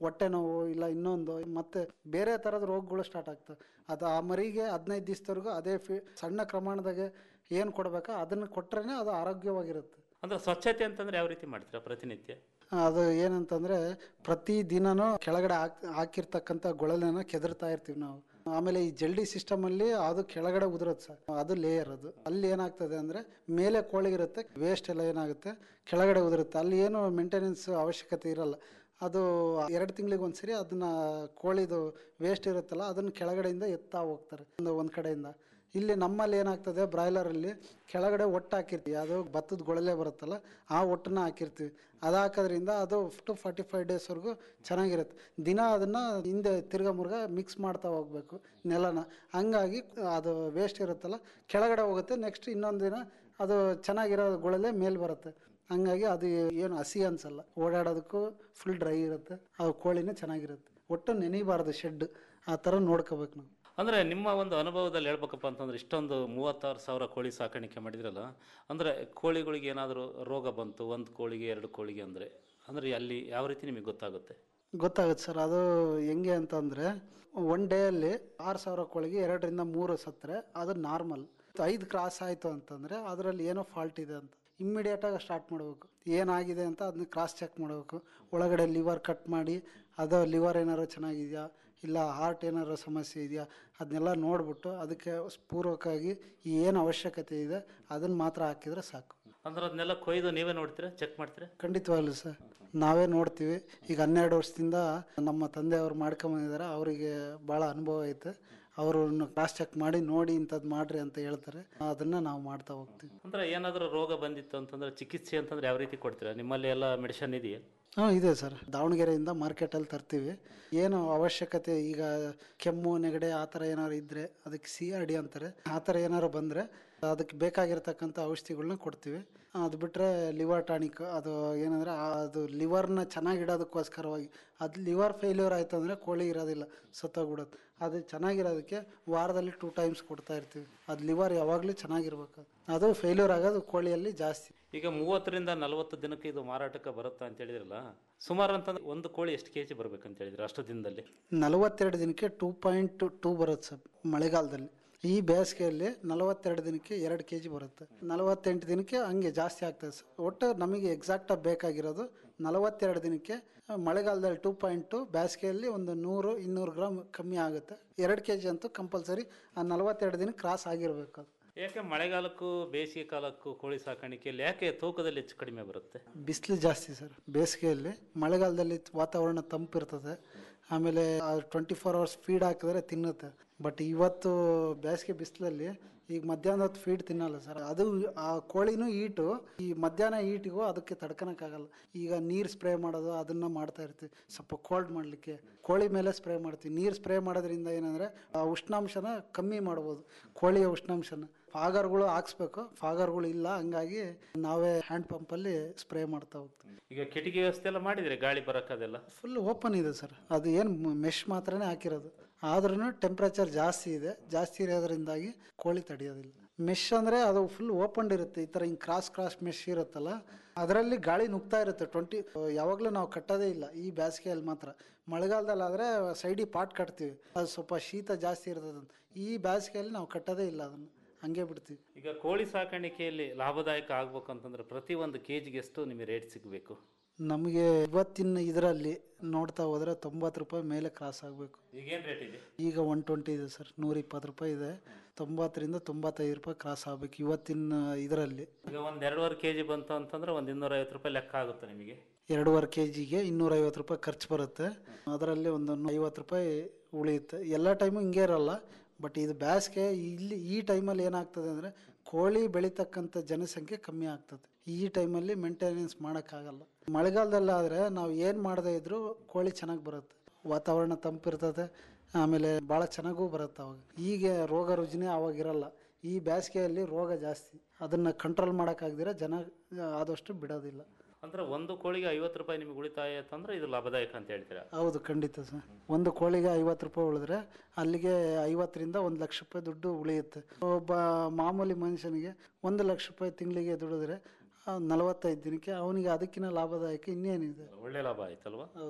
ಹೊಟ್ಟೆ ನೋವು ಇಲ್ಲ ಇನ್ನೊಂದು ಮತ್ತೆ ಬೇರೆ ಥರದ ರೋಗಗಳು ಸ್ಟಾರ್ಟ್ ಆಗ್ತವೆ ಅದು ಆ ಮರಿಗೆ ಹದಿನೈದು ದಿವಸದವರೆಗೂ ಅದೇ ಫಿ ಸಣ್ಣ ಪ್ರಮಾಣದಾಗೆ ಏನು ಕೊಡಬೇಕೋ ಅದನ್ನು ಕೊಟ್ರೇ ಅದು ಆರೋಗ್ಯವಾಗಿರುತ್ತೆ ಅಂದ್ರೆ ಸ್ವಚ್ಛತೆ ಅಂತಂದ್ರೆ ಯಾವ ರೀತಿ ಮಾಡ್ತೀರಾ ಪ್ರತಿನಿತ್ಯ ಅದು ಏನಂತಂದ್ರೆ ಪ್ರತಿ ದಿನನೂ ಕೆಳಗಡೆ ಹಾಕ್ ಹಾಕಿರ್ತಕ್ಕಂಥ ಗೊಳಲನ್ನ ಕೆದರ್ತಾ ಇರ್ತೀವಿ ನಾವು ಆಮೇಲೆ ಈ ಜಲ್ಡಿ ಸಿಸ್ಟಮ್ ಅಲ್ಲಿ ಅದು ಕೆಳಗಡೆ ಉದುರುತ್ತೆ ಸರ್ ಅದು ಲೇಯರ್ ಅದು ಅಲ್ಲಿ ಏನಾಗ್ತದೆ ಅಂದ್ರೆ ಮೇಲೆ ಕೋಳಿ ಇರುತ್ತೆ ವೇಸ್ಟ್ ಎಲ್ಲ ಏನಾಗುತ್ತೆ ಕೆಳಗಡೆ ಉದುರುತ್ತೆ ಅಲ್ಲಿ ಏನು ಮೇಂಟೆನೆನ್ಸ್ ಅವಶ್ಯಕತೆ ಇರಲ್ಲ ಅದು ಎರಡು ತಿಂಗಳಿಗೆ ಒಂದ್ಸರಿ ಅದನ್ನ ಕೋಳಿದು ವೇಸ್ಟ್ ಇರುತ್ತಲ್ಲ ಅದನ್ನ ಕೆಳಗಡೆಯಿಂದ ಎತ್ತಾ ಹೋಗ್ತಾರೆ ಒಂದು ಒಂದು ಕಡೆಯಿಂದ ಇಲ್ಲಿ ನಮ್ಮಲ್ಲಿ ಏನಾಗ್ತದೆ ಬ್ರಾಯ್ಲರಲ್ಲಿ ಕೆಳಗಡೆ ಒಟ್ಟು ಹಾಕಿರ್ತೀವಿ ಅದು ಭತ್ತದ ಗೊಳಲೆ ಬರುತ್ತಲ್ಲ ಆ ಒಟ್ಟನ್ನ ಹಾಕಿರ್ತೀವಿ ಅದು ಹಾಕೋದ್ರಿಂದ ಅದು ಟು ಫಾರ್ಟಿ ಫೈವ್ ಡೇಸ್ವರೆಗೂ ಚೆನ್ನಾಗಿರುತ್ತೆ ದಿನ ಅದನ್ನು ಹಿಂದೆ ತಿರ್ಗಾ ಮುರ್ಗ ಮಿಕ್ಸ್ ಮಾಡ್ತಾ ಹೋಗ್ಬೇಕು ನೆಲನ ಹಂಗಾಗಿ ಅದು ವೇಸ್ಟ್ ಇರುತ್ತಲ್ಲ ಕೆಳಗಡೆ ಹೋಗುತ್ತೆ ನೆಕ್ಸ್ಟ್ ಇನ್ನೊಂದು ದಿನ ಅದು ಚೆನ್ನಾಗಿರೋ ಗೊಳಲೆ ಮೇಲೆ ಬರುತ್ತೆ ಹಂಗಾಗಿ ಅದು ಏನು ಹಸಿ ಅನ್ಸಲ್ಲ ಓಡಾಡೋದಕ್ಕೂ ಫುಲ್ ಡ್ರೈ ಇರುತ್ತೆ ಅದು ಕೋಳಿನೇ ಚೆನ್ನಾಗಿರುತ್ತೆ ಒಟ್ಟು ನೆನಿಬಾರ್ದು ಶೆಡ್ ಆ ಥರ ನೋಡ್ಕೋಬೇಕು ನಾವು ಅಂದ್ರೆ ನಿಮ್ಮ ಒಂದು ಅನುಭವದಲ್ಲಿ ಹೇಳ್ಬೇಕಪ್ಪ ಅಂತಂದ್ರೆ ಇಷ್ಟೊಂದು ಮೂವತ್ತಾರು ಸಾವಿರ ಕೋಳಿ ಸಾಕಾಣಿಕೆ ಮಾಡಿದ್ರಲ್ಲ ಅಂದ್ರೆ ಕೋಳಿಗಳಿಗೆ ಏನಾದರೂ ರೋಗ ಬಂತು ಒಂದು ಕೋಳಿಗೆ ಎರಡು ಕೋಳಿಗೆ ಅಂದ್ರೆ ಅಂದ್ರೆ ಅಲ್ಲಿ ಯಾವ ರೀತಿ ನಿಮಗೆ ಗೊತ್ತಾಗುತ್ತೆ ಗೊತ್ತಾಗುತ್ತೆ ಸರ್ ಅದು ಹೆಂಗೆ ಅಂತಂದರೆ ಒನ್ ಡೇಯಲ್ಲಿ ಆರು ಸಾವಿರ ಕೋಳಿಗೆ ಎರಡರಿಂದ ಮೂರು ಸತ್ತರೆ ಅದು ನಾರ್ಮಲ್ ಐದು ಕ್ರಾಸ್ ಆಯಿತು ಅಂತಂದರೆ ಅದರಲ್ಲಿ ಏನೋ ಫಾಲ್ಟ್ ಇದೆ ಅಂತ ಇಮ್ಮಿಡಿಯೇಟಾಗಿ ಸ್ಟಾರ್ಟ್ ಮಾಡಬೇಕು ಏನಾಗಿದೆ ಅಂತ ಅದನ್ನ ಕ್ರಾಸ್ ಚೆಕ್ ಮಾಡಬೇಕು ಒಳಗಡೆ ಲಿವರ್ ಕಟ್ ಮಾಡಿ ಅದು ಲಿವರ್ ಏನಾರು ಚೆನ್ನಾಗಿದೆಯಾ ಇಲ್ಲ ಹಾರ್ಟ್ ಏನಾರು ಸಮಸ್ಯೆ ಇದೆಯಾ ಅದನ್ನೆಲ್ಲ ನೋಡಿಬಿಟ್ಟು ಅದಕ್ಕೆ ಪೂರ್ವಕವಾಗಿ ಏನು ಅವಶ್ಯಕತೆ ಇದೆ ಅದನ್ನು ಮಾತ್ರ ಹಾಕಿದರೆ ಸಾಕು ಅಂದ್ರೆ ಅದನ್ನೆಲ್ಲ ಕೊಯ್ದು ನೀವೇ ನೋಡ್ತೀರಾ ಚೆಕ್ ಮಾಡ್ತೀರಾ ಖಂಡಿತವಾಗ್ಲೂ ಸರ್ ನಾವೇ ನೋಡ್ತೀವಿ ಈಗ ಹನ್ನೆರಡು ವರ್ಷದಿಂದ ನಮ್ಮ ತಂದೆಯವರು ಮಾಡ್ಕೊಂಬಂದಿದ್ದಾರೆ ಅವರಿಗೆ ಭಾಳ ಅನುಭವ ಐತೆ ಅವರನ್ನು ಕ್ರಾಸ್ ಚೆಕ್ ಮಾಡಿ ನೋಡಿ ಇಂಥದ್ದು ಮಾಡ್ರಿ ಅಂತ ಹೇಳ್ತಾರೆ ಅದನ್ನು ನಾವು ಮಾಡ್ತಾ ಹೋಗ್ತೀವಿ ಅಂದ್ರೆ ಏನಾದರೂ ರೋಗ ಬಂದಿತ್ತು ಅಂತಂದ್ರೆ ಚಿಕಿತ್ಸೆ ಅಂತಂದ್ರೆ ಯಾವ ರೀತಿ ಕೊಡ್ತೀರಾ ನಿಮ್ಮಲ್ಲಿ ಎಲ್ಲ ಮೆಡಿಸಿನ್ ಇದೆಯಾ ಹಾಂ ಇದೆ ಸರ್ ದಾವಣಗೆರೆಯಿಂದ ಮಾರ್ಕೆಟಲ್ಲಿ ತರ್ತೀವಿ ಏನು ಅವಶ್ಯಕತೆ ಈಗ ಕೆಮ್ಮು ನೆಗಡೆ ಆ ಥರ ಏನಾದ್ರು ಇದ್ದರೆ ಅದಕ್ಕೆ ಸಿ ಆರ್ ಡಿ ಅಂತಾರೆ ಆ ಥರ ಏನಾದ್ರು ಬಂದರೆ ಅದಕ್ಕೆ ಬೇಕಾಗಿರ್ತಕ್ಕಂಥ ಔಷಧಿಗಳ್ನ ಕೊಡ್ತೀವಿ ಅದು ಬಿಟ್ಟರೆ ಲಿವರ್ ಟಾನಿಕ್ ಅದು ಏನಂದರೆ ಅದು ಲಿವರ್ನ ಚೆನ್ನಾಗಿಡೋದಕ್ಕೋಸ್ಕರವಾಗಿ ಅದು ಲಿವರ್ ಫೇಲ್ಯೂರ್ ಆಯಿತು ಅಂದರೆ ಕೋಳಿ ಇರೋದಿಲ್ಲ ಸತ್ತೋಗ್ಬಿಡುತ್ತೆ ಅದು ಚೆನ್ನಾಗಿರೋದಕ್ಕೆ ವಾರದಲ್ಲಿ ಟೂ ಟೈಮ್ಸ್ ಕೊಡ್ತಾ ಇರ್ತೀವಿ ಅದು ಲಿವರ್ ಯಾವಾಗಲೂ ಚೆನ್ನಾಗಿರ್ಬೇಕು ಅದು ಫೇಲ್ಯೂರ್ ಆಗೋದು ಕೋಳಿಯಲ್ಲಿ ಜಾಸ್ತಿ ಈಗ ಮೂವತ್ತರಿಂದ ನಲವತ್ತು ದಿನಕ್ಕೆ ಇದು ಮಾರಾಟಕ್ಕೆ ಬರುತ್ತಾ ಅಂತ ಹೇಳಿದ್ರಲ್ಲ ಸುಮಾರು ಅಂತಂದ್ರೆ ಒಂದು ಕೋಳಿ ಎಷ್ಟು ಕೆ ಜಿ ಬರ್ಬೇಕಂತ ಹೇಳಿದ್ರೆ ಅಷ್ಟು ದಿನದಲ್ಲಿ ನಲವತ್ತೆರಡು ದಿನಕ್ಕೆ ಟೂ ಪಾಯಿಂಟ್ ಟೂ ಬರುತ್ತೆ ಸರ್ ಮಳೆಗಾಲದಲ್ಲಿ ಈ ಬೇಸಿಗೆಯಲ್ಲಿ ನಲವತ್ತೆರಡು ದಿನಕ್ಕೆ ಎರಡು ಕೆ ಜಿ ಬರುತ್ತೆ ನಲವತ್ತೆಂಟು ದಿನಕ್ಕೆ ಹಂಗೆ ಜಾಸ್ತಿ ಆಗ್ತದೆ ಸರ್ ಒಟ್ಟು ನಮಗೆ ಎಕ್ಸಾಕ್ಟಾಗಿ ಬೇಕಾಗಿರೋದು ನಲವತ್ತೆರಡು ದಿನಕ್ಕೆ ಮಳೆಗಾಲದಲ್ಲಿ ಟೂ ಪಾಯಿಂಟ್ ಟು ಬೇಸಿಗೆಯಲ್ಲಿ ಒಂದು ನೂರು ಇನ್ನೂರು ಗ್ರಾಮ್ ಕಮ್ಮಿ ಆಗುತ್ತೆ ಎರಡು ಕೆ ಜಿ ಅಂತೂ ಕಂಪಲ್ಸರಿ ಆ ನಲವತ್ತೆರಡು ದಿನಕ್ಕೆ ಕ್ರಾಸ್ ಆಗಿರಬೇಕು ಅದು ಯಾಕೆ ಮಳೆಗಾಲಕ್ಕೂ ಬೇಸಿಗೆ ಕಾಲಕ್ಕೂ ಕೋಳಿ ಸಾಕಾಣಿಕೆಯಲ್ಲಿ ಯಾಕೆ ತೂಕದಲ್ಲಿ ಹೆಚ್ಚು ಕಡಿಮೆ ಬರುತ್ತೆ ಬಿಸಿಲು ಜಾಸ್ತಿ ಸರ್ ಬೇಸಿಗೆಯಲ್ಲಿ ಮಳೆಗಾಲದಲ್ಲಿ ವಾತಾವರಣ ತಂಪಿರ್ತದೆ ಆಮೇಲೆ ಟ್ವೆಂಟಿ ಫೋರ್ ಅವರ್ಸ್ ಫೀಡ್ ಹಾಕಿದ್ರೆ ತಿನ್ನುತ್ತೆ ಬಟ್ ಇವತ್ತು ಬೇಸಿಗೆ ಬಿಸಿಲಲ್ಲಿ ಈಗ ಮಧ್ಯಾಹ್ನ ಹೊತ್ತು ಫೀಡ್ ತಿನ್ನಲ್ಲ ಸರ್ ಅದು ಆ ಕೋಳಿನೂ ಈಟು ಈ ಮಧ್ಯಾಹ್ನ ಈಟಿಗೂ ಅದಕ್ಕೆ ತಡ್ಕೊಳಕ್ಕಾಗಲ್ಲ ಈಗ ನೀರು ಸ್ಪ್ರೇ ಮಾಡೋದು ಅದನ್ನು ಮಾಡ್ತಾ ಇರ್ತೀವಿ ಸ್ವಲ್ಪ ಕೋಲ್ಡ್ ಮಾಡಲಿಕ್ಕೆ ಕೋಳಿ ಮೇಲೆ ಸ್ಪ್ರೇ ಮಾಡ್ತೀವಿ ನೀರು ಸ್ಪ್ರೇ ಮಾಡೋದ್ರಿಂದ ಏನಂದರೆ ಆ ಉಷ್ಣಾಂಶನ ಕಮ್ಮಿ ಮಾಡ್ಬೋದು ಕೋಳಿಯ ಉಷ್ಣಾಂಶನ ಫಾಗರ್ಗಳು ಹಾಕ್ಸ್ಬೇಕು ಫಾಗರ್ಗಳು ಇಲ್ಲ ಹಂಗಾಗಿ ನಾವೇ ಹ್ಯಾಂಡ್ ಪಂಪಲ್ಲಿ ಸ್ಪ್ರೇ ಮಾಡ್ತಾ ಹೋಗ್ತೀವಿ ಈಗ ಕಿಟಕಿ ವ್ಯವಸ್ಥೆ ಎಲ್ಲ ಮಾಡಿದ್ರೆ ಗಾಳಿ ಬರೋಕ್ಕದೆಲ್ಲ ಫುಲ್ ಓಪನ್ ಇದೆ ಸರ್ ಅದು ಏನು ಮೆಶ್ ಮಾತ್ರನೇ ಹಾಕಿರೋದು ಆದ್ರೂ ಟೆಂಪ್ರೇಚರ್ ಜಾಸ್ತಿ ಇದೆ ಜಾಸ್ತಿ ಇರೋದ್ರಿಂದಾಗಿ ಕೋಳಿ ತಡೆಯೋದಿಲ್ಲ ಮೆಶ್ ಅಂದರೆ ಅದು ಫುಲ್ ಓಪನ್ ಇರುತ್ತೆ ಈ ಥರ ಹಿಂಗೆ ಕ್ರಾಸ್ ಕ್ರಾಸ್ ಮೆಶ್ ಇರುತ್ತಲ್ಲ ಅದರಲ್ಲಿ ಗಾಳಿ ನುಗ್ತಾ ಇರುತ್ತೆ ಟ್ವೆಂಟಿ ಯಾವಾಗಲೂ ನಾವು ಕಟ್ಟೋದೇ ಇಲ್ಲ ಈ ಬೇಸಿಗೆಯಲ್ಲಿ ಮಾತ್ರ ಮಳೆಗಾಲದಲ್ಲಿ ಆದರೆ ಸೈಡಿಗೆ ಪಾಟ್ ಕಟ್ತೀವಿ ಅದು ಸ್ವಲ್ಪ ಶೀತ ಜಾಸ್ತಿ ಇರ್ತದೆ ಅಂತ. ಈ ಬೇಸಿಗೆಯಲ್ಲಿ ನಾವು ಕಟ್ಟೋದೇ ಇಲ್ಲ ಅದನ್ನು ಹಂಗೆ ಬಿಡ್ತೀವಿ ಈಗ ಕೋಳಿ ಸಾಕಾಣಿಕೆಯಲ್ಲಿ ಲಾಭದಾಯಕ ಆಗ್ಬೇಕು ಅಂತಂದ್ರೆ ಪ್ರತಿ ಒಂದು ಕೆ ಜಿಗೆ ಎಷ್ಟು ನಿಮಗೆ ರೇಟ್ ಸಿಗಬೇಕು ನಮಗೆ ಇವತ್ತಿನ ಇದರಲ್ಲಿ ನೋಡ್ತಾ ಹೋದರೆ ತೊಂಬತ್ತು ರೂಪಾಯಿ ಮೇಲೆ ಕ್ರಾಸ್ ಆಗಬೇಕು ಈಗೇನು ರೇಟ್ ಇದೆ ಈಗ ಒನ್ ಟ್ವೆಂಟಿ ಇದೆ ಸರ್ ನೂರ ಇಪ್ಪತ್ತು ರೂಪಾಯಿ ಇದೆ ತೊಂಬತ್ತರಿಂದ ತೊಂಬತ್ತೈದು ರೂಪಾಯಿ ಕ್ರಾಸ್ ಆಗಬೇಕು ಇವತ್ತಿನ ಇದರಲ್ಲಿ ಈಗ ಒಂದು ಎರಡೂವರೆ ಕೆ ಜಿ ಬಂತು ಅಂತಂದ್ರೆ ಒಂದು ಇನ್ನೂರೈವತ್ತು ರೂಪಾಯಿ ಲೆಕ್ಕ ಆಗುತ್ತೆ ನಿಮಗೆ ಎರಡೂವರೆ ಕೆ ಜಿಗೆ ಇನ್ನೂರೈವತ್ತು ರೂಪಾಯಿ ಖರ್ಚು ಬರುತ್ತೆ ಅದರಲ್ಲಿ ಒಂದು ಐವತ್ತು ರೂಪಾಯಿ ಉಳಿಯುತ್ತೆ ಎಲ್ಲ ಟೈಮು ಹಿಂಗೆ ಇರಲ್ಲ ಬಟ್ ಇದು ಬೇಸಿಗೆ ಇಲ್ಲಿ ಈ ಟೈಮಲ್ಲಿ ಏನಾಗ್ತದೆ ಅಂದರೆ ಕೋಳಿ ಬೆಳೀತಕ್ಕಂಥ ಜನಸಂಖ್ಯೆ ಕಮ್ಮಿ ಆಗ್ತದೆ ಈ ಟೈಮಲ್ಲಿ ಮೇಂಟೆನೆನ್ಸ್ ಮಾಡೋಕ್ಕಾಗಲ್ಲ ಮಳೆಗಾಲದಲ್ಲಾದರೆ ನಾವು ಏನು ಮಾಡದೇ ಇದ್ರೂ ಕೋಳಿ ಚೆನ್ನಾಗಿ ಬರುತ್ತೆ ವಾತಾವರಣ ತಂಪಿರ್ತದೆ ಆಮೇಲೆ ಭಾಳ ಚೆನ್ನಾಗೂ ಬರುತ್ತೆ ಅವಾಗ ಈಗ ರೋಗ ರುಜಿನ ಅವಾಗ ಇರಲ್ಲ ಈ ಬೇಸಿಗೆಯಲ್ಲಿ ರೋಗ ಜಾಸ್ತಿ ಅದನ್ನು ಕಂಟ್ರೋಲ್ ಮಾಡೋಕ್ಕಾಗ್ದಿರ ಜನ ಆದಷ್ಟು ಬಿಡೋದಿಲ್ಲ ಅಂದ್ರೆ ಒಂದು ಕೋಳಿಗೆ ಐವತ್ತು ರೂಪಾಯಿ ನಿಮಗೆ ಉಳಿತಾಯ ಆಯ್ತಂದ್ರೆ ಇದು ಲಾಭದಾಯಕ ಅಂತ ಹೇಳ್ತೀರಾ ಹೌದು ಖಂಡಿತ ಸರ್ ಒಂದು ಕೋಳಿಗೆ ಐವತ್ತು ರೂಪಾಯಿ ಉಳಿದ್ರೆ ಅಲ್ಲಿಗೆ ಐವತ್ತರಿಂದ ಒಂದು ಲಕ್ಷ ರೂಪಾಯಿ ದುಡ್ಡು ಉಳಿಯುತ್ತೆ ಒಬ್ಬ ಮಾಮೂಲಿ ಮನುಷ್ಯನಿಗೆ ಒಂದು ಲಕ್ಷ ರೂಪಾಯಿ ತಿಂಗಳಿಗೆ ದುಡಿದ್ರೆ ನಲವತ್ತೈದು ದಿನಕ್ಕೆ ಅವನಿಗೆ ಅದಕ್ಕಿಂತ ಲಾಭದಾಯಕ ಇನ್ನೇನಿದೆ ಒಳ್ಳೆ ಲಾಭ ಆಯ್ತಲ್ವಾ ಹೌದು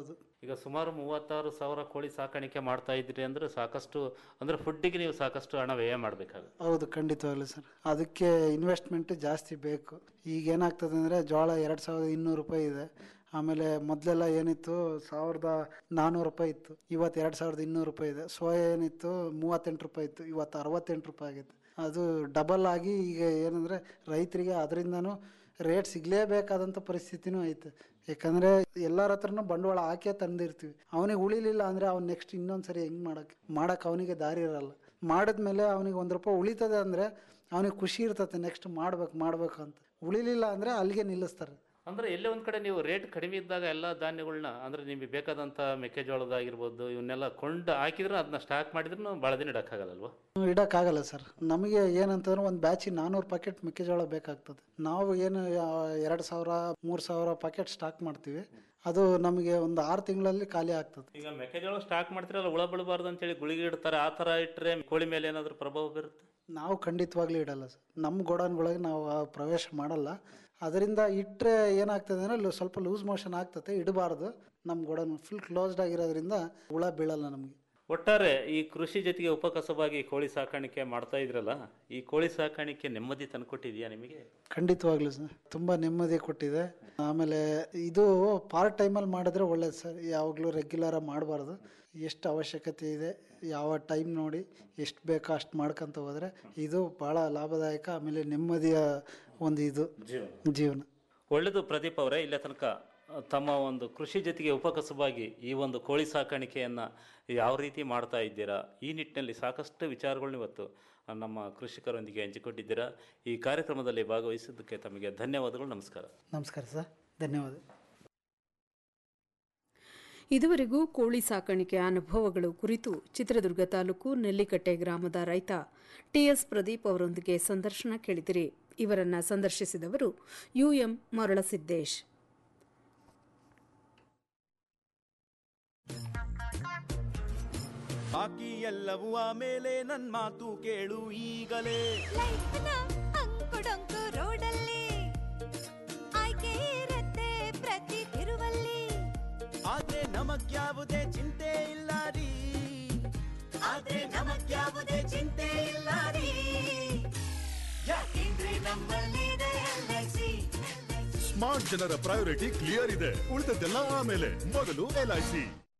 ಈಗ ಸುಮಾರು ಮೂವತ್ತಾರು ಸಾವಿರ ಕೋಳಿ ಸಾಕಾಣಿಕೆ ಮಾಡ್ತಾ ಇದ್ದೀರಿ ಅಂದರೆ ಸಾಕಷ್ಟು ಅಂದರೆ ಫುಡ್ಡಿಗೆ ನೀವು ಸಾಕಷ್ಟು ಹಣ ವ್ಯಯ ಮಾಡಬೇಕಾಗುತ್ತೆ ಹೌದು ಖಂಡಿತವಾಗ್ಲೂ ಸರ್ ಅದಕ್ಕೆ ಇನ್ವೆಸ್ಟ್ಮೆಂಟ್ ಜಾಸ್ತಿ ಬೇಕು ಈಗ ಏನಾಗ್ತದೆ ಅಂದರೆ ಜೋಳ ಎರಡು ಸಾವಿರದ ಇನ್ನೂರು ರೂಪಾಯಿ ಇದೆ ಆಮೇಲೆ ಮೊದಲೆಲ್ಲ ಏನಿತ್ತು ಸಾವಿರದ ನಾನ್ನೂರು ರೂಪಾಯಿ ಇತ್ತು ಇವತ್ತು ಎರಡು ಸಾವಿರದ ಇನ್ನೂರು ರೂಪಾಯಿ ಇದೆ ಸೋಯಾ ಏನಿತ್ತು ಮೂವತ್ತೆಂಟು ರೂಪಾಯಿ ಇತ್ತು ಇವತ್ತು ಅರವತ್ತೆಂಟು ರೂಪಾಯಿ ಆಗೈತೆ ಅದು ಡಬಲ್ ಆಗಿ ಈಗ ಏನಂದರೆ ರೈತರಿಗೆ ಅದರಿಂದನೂ ರೇಟ್ ಸಿಗಲೇಬೇಕಾದಂಥ ಪರಿಸ್ಥಿತಿನೂ ಐತೆ ಯಾಕಂದರೆ ಎಲ್ಲರ ಹತ್ರನೂ ಬಂಡವಾಳ ಹಾಕೇ ತಂದಿರ್ತೀವಿ ಅವನಿಗೆ ಉಳಿಲಿಲ್ಲ ಅಂದರೆ ಅವ್ನು ನೆಕ್ಸ್ಟ್ ಇನ್ನೊಂದು ಸರಿ ಹೆಂಗೆ ಮಾಡೋಕ್ಕೆ ಮಾಡೋಕೆ ಅವನಿಗೆ ದಾರಿ ಇರಲ್ಲ ಮಾಡಿದ್ಮೇಲೆ ಅವನಿಗೆ ಒಂದು ರೂಪಾಯಿ ಉಳಿತದೆ ಅಂದರೆ ಅವನಿಗೆ ಖುಷಿ ಇರ್ತತೆ ನೆಕ್ಸ್ಟ್ ಮಾಡ್ಬೇಕು ಮಾಡ್ಬೇಕು ಅಂತ ಉಳಿಲಿಲ್ಲ ಅಂದರೆ ಅಲ್ಲಿಗೆ ನಿಲ್ಲಿಸ್ತಾರೆ ಅಂದರೆ ಎಲ್ಲೇ ಒಂದು ಕಡೆ ನೀವು ರೇಟ್ ಕಡಿಮೆ ಇದ್ದಾಗ ಎಲ್ಲ ಧಾನ್ಯಗಳನ್ನ ಅಂದರೆ ನಿಮಗೆ ಬೇಕಾದಂಥ ಮೆಕ್ಕೆಜೋಳದಾಗಿರ್ಬೋದು ಇವನ್ನೆಲ್ಲ ಕೊಂಡು ಹಾಕಿದ್ರೆ ಅದನ್ನ ಸ್ಟಾಕ್ ಮಾಡಿದ್ರೂ ಭಾಳ ದಿನ ಇಡೋಕ್ಕಾಗಲ್ಲಲ್ವಾ ಇಡೋಕ್ಕಾಗಲ್ಲ ಸರ್ ನಮಗೆ ಏನಂತಂದ್ರೆ ಒಂದು ಬ್ಯಾಚಿಗೆ ನಾನ್ನೂರು ಪ್ಯಾಕೆಟ್ ಮೆಕ್ಕೆಜೋಳ ಬೇಕಾಗ್ತದೆ ನಾವು ಏನು ಎರಡು ಸಾವಿರ ಮೂರು ಸಾವಿರ ಪ್ಯಾಕೆಟ್ ಸ್ಟಾಕ್ ಮಾಡ್ತೀವಿ ಅದು ನಮಗೆ ಒಂದು ಆರು ತಿಂಗಳಲ್ಲಿ ಖಾಲಿ ಆಗ್ತದೆ ಈಗ ಮೆಕ್ಕೆಜೋಳ ಸ್ಟಾಕ್ ಮಾಡ್ತಿರಲ್ಲ ಹುಳ ಬೀಳಬಾರ್ದು ಅಂತೇಳಿ ಗುಳಿಗೆ ಇಡ್ತಾರೆ ಆ ಥರ ಇಟ್ಟರೆ ಕೋಳಿ ಮೇಲೆ ಏನಾದರೂ ಪ್ರಭಾವ ಬೀರುತ್ತೆ ನಾವು ಖಂಡಿತವಾಗ್ಲೂ ಇಡಲ್ಲ ಸರ್ ನಮ್ಮ ಗೋಡನ್ಗಳಿಗೆ ನಾವು ಆ ಪ್ರವೇಶ ಮಾಡಲ್ಲ ಅದರಿಂದ ಇಟ್ಟರೆ ಏನಾಗ್ತದೆ ಅಂದರೆ ಅಲ್ಲಿ ಸ್ವಲ್ಪ ಲೂಸ್ ಮೋಷನ್ ಆಗ್ತದೆ ಇಡಬಾರ್ದು ನಮ್ಮ ಗೋಡನ್ ಫುಲ್ ಕ್ಲೋಸ್ಡ್ ಆಗಿರೋದ್ರಿಂದ ಹುಳ ಬೀಳಲ್ಲ ನಮಗೆ ಒಟ್ಟಾರೆ ಈ ಕೃಷಿ ಜೊತೆಗೆ ಉಪಕಸವಾಗಿ ಕೋಳಿ ಸಾಕಾಣಿಕೆ ಮಾಡ್ತಾ ಇದ್ರಲ್ಲ ಈ ಕೋಳಿ ಸಾಕಾಣಿಕೆ ನೆಮ್ಮದಿ ತಂದುಕೊಟ್ಟಿದೆಯಾ ನಿಮಗೆ ಖಂಡಿತವಾಗ್ಲೂ ಸರ್ ತುಂಬ ನೆಮ್ಮದಿ ಕೊಟ್ಟಿದೆ ಆಮೇಲೆ ಇದು ಪಾರ್ಟ್ ಟೈಮಲ್ಲಿ ಮಾಡಿದ್ರೆ ಒಳ್ಳೇದು ಸರ್ ಯಾವಾಗಲೂ ರೆಗ್ಯುಲರಾಗಿ ಮಾಡಬಾರ್ದು ಎಷ್ಟು ಅವಶ್ಯಕತೆ ಇದೆ ಯಾವ ಟೈಮ್ ನೋಡಿ ಎಷ್ಟು ಬೇಕೋ ಅಷ್ಟು ಮಾಡ್ಕೊಂತ ಹೋದರೆ ಇದು ಭಾಳ ಲಾಭದಾಯಕ ಆಮೇಲೆ ನೆಮ್ಮದಿಯ ಒಂದು ಇದು ಜೀವನ ಒಳ್ಳೆಯದು ಪ್ರದೀಪ್ ಅವರೇ ಇಲ್ಲೇ ತನಕ ಆ, ತಮ್ಮ ಒಂದು ಕೃಷಿ ಜೊತೆಗೆ ಉಪಕಸಬಾಗಿ ಈ ಒಂದು ಕೋಳಿ ಸಾಕಾಣಿಕೆಯನ್ನು ಯಾವ ರೀತಿ ಮಾಡ್ತಾ ಇದ್ದೀರಾ ಈ ನಿಟ್ಟಿನಲ್ಲಿ ಸಾಕಷ್ಟು ವಿಚಾರಗಳನ್ನ ಇವತ್ತು ಆ, ನಮ್ಮ ಕೃಷಿಕರೊಂದಿಗೆ ಹಂಚಿಕೊಂಡಿದ್ದೀರಾ ಈ ಕಾರ್ಯಕ್ರಮದಲ್ಲಿ ಭಾಗವಹಿಸಿದ್ದಕ್ಕೆ ತಮಗೆ ಧನ್ಯವಾದಗಳು ನಮಸ್ಕಾರ ನಮಸ್ಕಾರ ಸರ್ ಧನ್ಯವಾದ ಇದುವರೆಗೂ ಕೋಳಿ ಸಾಕಾಣಿಕೆ ಅನುಭವಗಳು ಕುರಿತು ಚಿತ್ರದುರ್ಗ ತಾಲೂಕು ನೆಲ್ಲಿಕಟ್ಟೆ ಗ್ರಾಮದ ರೈತ ಟಿಎಸ್ ಪ್ರದೀಪ್ ಅವರೊಂದಿಗೆ ಸಂದರ್ಶನ ಕೇಳಿದಿರಿ ಇವರನ್ನ ಸಂದರ್ಶಿಸಿದವರು ಯುಎಂ ಮರಳಸಿದ್ದೇಶ್ ಬಾಕಿ ಎಲ್ಲವೂ ಆಮೇಲೆ ನನ್ ಮಾತು ಕೇಳು ಈಗಲೇ ಅಂಕುಡೊಂಕು ರೋಡಲ್ಲಿ ಆಯ್ಕೆ ಇರತ್ತೆ ಪ್ರತಿ ತಿರುವಲ್ಲಿ ಆದ್ರೆ ನಮಗ್ಯಾವುದೇ ಚಿಂತೆ ಇಲ್ಲ ರೀ ಆದ್ರೆ ನಮಗ್ಯಾವುದೇ ಚಿಂತೆ ಇಲ್ಲ ರೀ ಯಾಕೆಂದ್ರೆ ನಮ್ಮಲ್ಲಿದೆ LIC. ಸ್ಮಾರ್ಟ್ ಜನರ ಪ್ರಯಾರಿಟಿ ಕ್ಲಿಯರ್ ಇದೆ ಉಳಿದದ್ದೆಲ್ಲ ಆಮೇಲೆ ಮೊದಲು L I C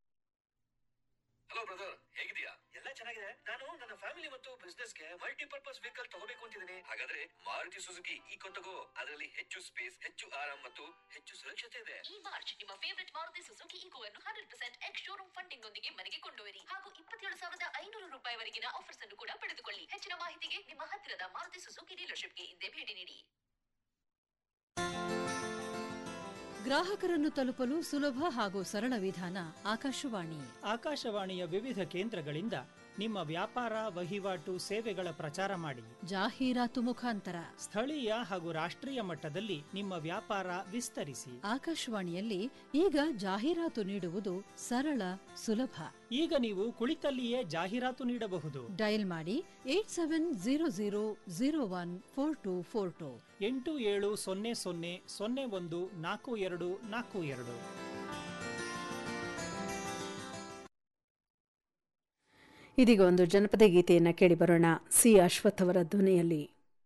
hello brother ಹೇಗಿದ್ಯಾ ಎಲ್ಲ ಚೆನ್ನಾಗಿದೆ ನಾನು ನನ್ನ ಫ್ಯಾಮಿಲಿ ಮತ್ತು ಬಿಸ್ನೆಸ್ ಗೆ ಮಲ್ಟಿಪರ್ಪಸ್ ವೆಹಿಕಲ್ ತಗೋಬೇಕು ಅಂತಿದ್ದೀನಿ ಹಾಗಾದ್ರೆ ಮಾರುತಿ ಸುಜುಕಿ ಈಕೋ ತಗೋ ಅದರಲ್ಲಿ ಹೆಚ್ಚು ಸ್ಪೇಸ್ ಹೆಚ್ಚು ಆರಾಮ್ ಮತ್ತು ಹೆಚ್ಚು ಸುರಕ್ಷತೆ ಇದೆ ಈ ಮಾರ್ಚ್ ನಿಮ್ಮ ಫೇವರಿಟ್ ಮಾರುತಿ ಸುಜುಕಿ ಈಗೋವನ್ನು hundred percent ex showroom funding ನೊಂದಿಗೆ ಮನೆಗೆ ಕೊಂಡೊಯ್ಯಿರಿ ಹಾಗೂ ಇಪ್ಪತ್ತೇಳು ಸಾವಿರದ ಐನೂರು ರೂಪಾಯಿವರೆಗಿನ ಆಫರ್ಸ್ ಅನ್ನು ಕೂಡ ಪಡೆದುಕೊಳ್ಳಿ ಹೆಚ್ಚಿನ ಮಾಹಿತಿಗೆ ನಿಮ್ಮ ಹತ್ತಿರದ ಮಾರುತಿ ಸುಜುಕಿ ಡೀಲರ್ಶಿಪ್ಗೆ ಹಿಂದೆ ಭೇಟಿ ನೀಡಿ ಗ್ರಾಹಕರನ್ನು ತಲುಪಲು ಸುಲಭ ಹಾಗೂ ಸರಳ ವಿಧಾನ ಆಕಾಶವಾಣಿ ಆಕಾಶವಾಣಿಯ ವಿವಿಧ ಕೇಂದ್ರಗಳಿಂದ ನಿಮ್ಮ ವ್ಯಾಪಾರ ವಹಿವಾಟು ಸೇವೆಗಳ ಪ್ರಚಾರ ಮಾಡಿ ಜಾಹೀರಾತು ಮುಖಾಂತರ ಸ್ಥಳೀಯ ಹಾಗೂ ರಾಷ್ಟ್ರೀಯ ಮಟ್ಟದಲ್ಲಿ ನಿಮ್ಮ ವ್ಯಾಪಾರ ವಿಸ್ತರಿಸಿ ಆಕಾಶವಾಣಿಯಲ್ಲಿ ಈಗ ಜಾಹೀರಾತು ನೀಡುವುದು ಸರಳ ಸುಲಭ ಈಗ ನೀವು ಕುಳಿತಲ್ಲಿಯೇ ಜಾಹೀರಾತು ನೀಡಬಹುದು ಡಯಲ್ ಮಾಡಿ eight seven zero zero zero one four two four two ಎಂಟು ಏಳು ಸೊನ್ನೆ ಸೊನ್ನೆ ಸೊನ್ನೆ ಒಂದು ನಾಲ್ಕು ಎರಡು ನಾಲ್ಕು ಎರಡು ಇದೀಗ ಒಂದು ಜನಪದ ಗೀತೆಯನ್ನು ಕೇಳಿಬರೋಣ ಸಿ ಅಶ್ವಥ್ ಅವರ ಧ್ವನಿಯಲ್ಲಿ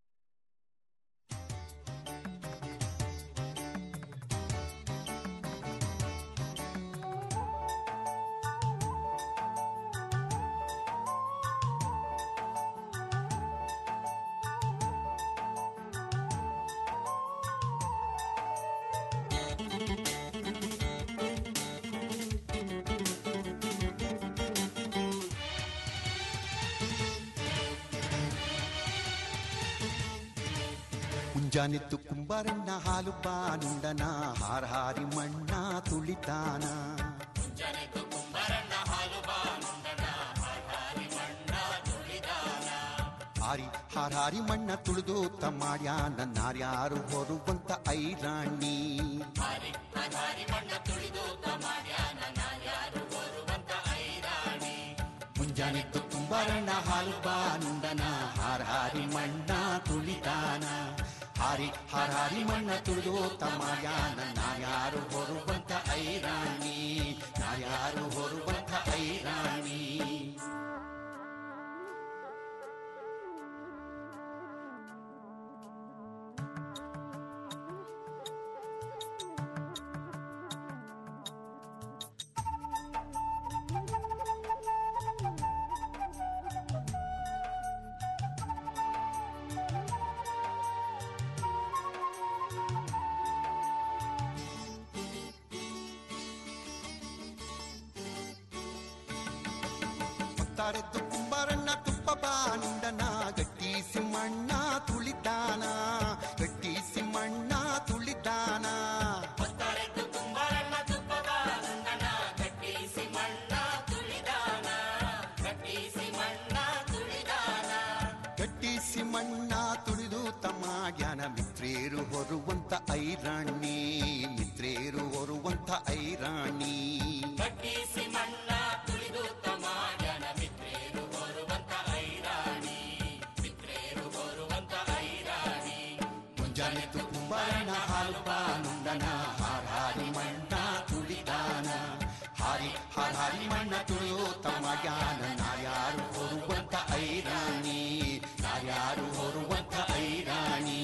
ಮುಂಜಾನೆತ್ತು ಕುಂಬಾರಣ್ಣ ಹಾಲು ಬಾನುಂಡನ ಹಾರ ಹಾರಿ ಮಣ್ಣ ತುಳಿತಾನ ಹಾರಿ ಹಾರ ಹಾರಿ ಮಣ್ಣ ತುಳಿದು ತಮ್ಮಾಡ್ಯಾನ ನಾರ್ಯಾರು ಹೊರುವಂತ ಐರಾಣಿ ಮುಂಜಾನೆತ್ತು ಕುಂಬಾರಣ್ಣ ಹಾಲು ಬಾನುಂಡನ ಹಾರ ಹಾರಿ ಮಣ್ಣ ತುಳಿತಾನ ಹಾರಿ ಹಾರಾರಿ ಮಣ್ಣ ತುಳಿದು ತಮಾಡ್ಯಾನ ನಾರ್ಯಾರು ಹೊರುವಂತ ಐರಾಣಿ ನಾರ್ಯಾರು ಹೊರುವಂತ ಐರಾಣಿ ಮುತ್ತಾರೆದ್ದು ಕುಂಬಾರಣ್ಣ ತುಪ್ಪ ಬಾನುಂಡನ ಗಟ್ಟಿ ಸಿಮ್ಮಣ್ಣ ತುಳಿದಾನ ಗಟ್ಟಿ ಸಿಮ್ಮಣ್ಣ ತುಳಿದಾನ ಗಟ್ಟಿ ಸಿಮ್ಮಣ್ಣ ತುಳಿದು ತಮಾಡ್ಯಾನ ಮಿತ್ರೇರು ಹೊರುವಂತ ಐರಾಣಿ ಮಿತ್ರೇರು ಹೊರುವಂತ ಐರಾಣಿ ಮುಂಜಾನೆತ್ತು ಕುಂಬಾರಣ್ಣ ಹಾಲು ಬಾನುಂಡನ ಹಾರಾರಿ ಮಣ್ಣ ತುಳಿದಾನ ಹಾರಿ ಹಾರಾರಿ ಮಣ್ಣ ತುಳಿಯೋ ತಮಗ್ಯಾನ ನಾರ್ಯಾರು ಹೊರುವಂತ ಐರಾಣಿ ನಾರ್ಯಾರು ಹೊರುವಂತ ಐರಾಣಿ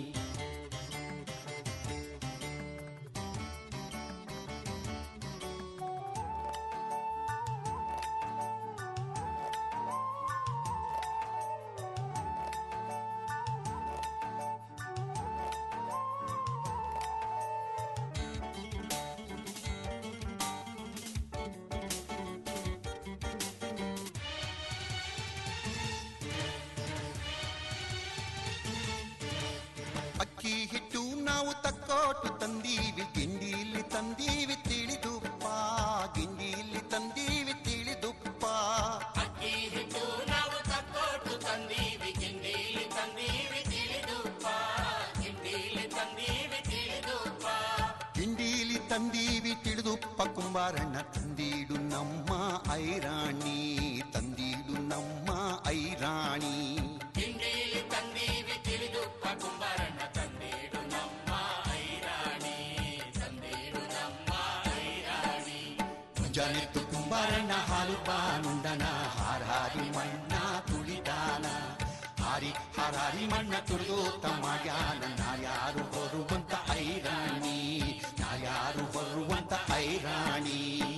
ಅಕ್ಕಿ ಹಿಟ್ಟು ನಾವು ತಕ್ಕೋಟು ತಂದೀವಿ ಗಿಂಡಿಯಲ್ಲಿ ತಂದೀವಿ ತಿಳಿದುಪ್ಪ ಗಿಂಡಿಯಲ್ಲಿ ತಂದೀವಿ ತಿಳಿದುಪ್ಪ ಅಕ್ಕಿ ಹಿಟ್ಟು ನಾವು ತಕ್ಕೋಟು ತಂದೀವಿ ಗಿಂಡಿಲಿ ತಂದೀವಿ ತಿಳಿದುಪ್ಪ ಗಿಂಡಿಲಿ ತಂದೀವಿ ತಿಳಿದುಪ್ಪ ಗಿಂಡೀಲಿ ತಂದೀವಿ ತಿಳಿದುಪ್ಪ ಕುಂಬಾರಣ್ಣ ತಂದೀಡು ನಮ್ಮ ಐರಾಣಿ ತಂದೀಡು ನಮ್ಮ ಐರಾಣಿ ಗಿಂಡಿಲಿ ತಂದೀವಿ ತಿಳಿದುಪ್ಪ ಕುಂಬಾರಣ್ಣ ತಂದೀಡು ನಮ್ಮ ಐರಾಣಿ ತಂದೀಡು ನಮ್ಮ ಐರಾಣಿ ಮುಂಜಾನೆತ್ತು ಕುಂಬಾರಣ್ಣ ಹಾಲು ಬಾನುಂಡನ ಹಾರಾರಿ ಮಣ್ಣ ತುಳಿದಾನ ಹಾರಿ ಹಾರಾರಿ ಮಣ್ಣ ತುಳಿದು ತಮಗ್ಯಾನ ನಾರ್ಯಾರು ಹೊರುವಂತ ಐರಾಣಿ ನಾರ್ಯಾರು ಹೊರುವಂತ ಐರಾಣಿ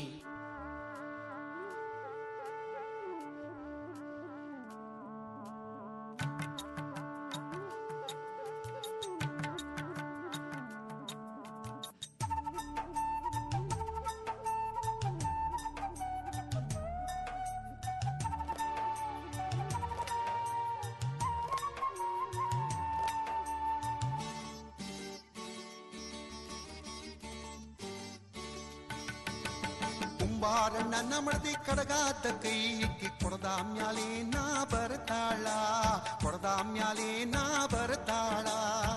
ಕುಂಬಾರಣ್ಣ ನಮಳದಿ ಕಡಗಾದ ಕೈ ಇಕ್ಕಿ ಕೊಡದ ಮ್ಯಾಲೆ ನಾ ಬರ್ತಾಳ ಕೊಡದ ಮ್ಯಾಲೆ ನಾ ಬರ್ತಾಳ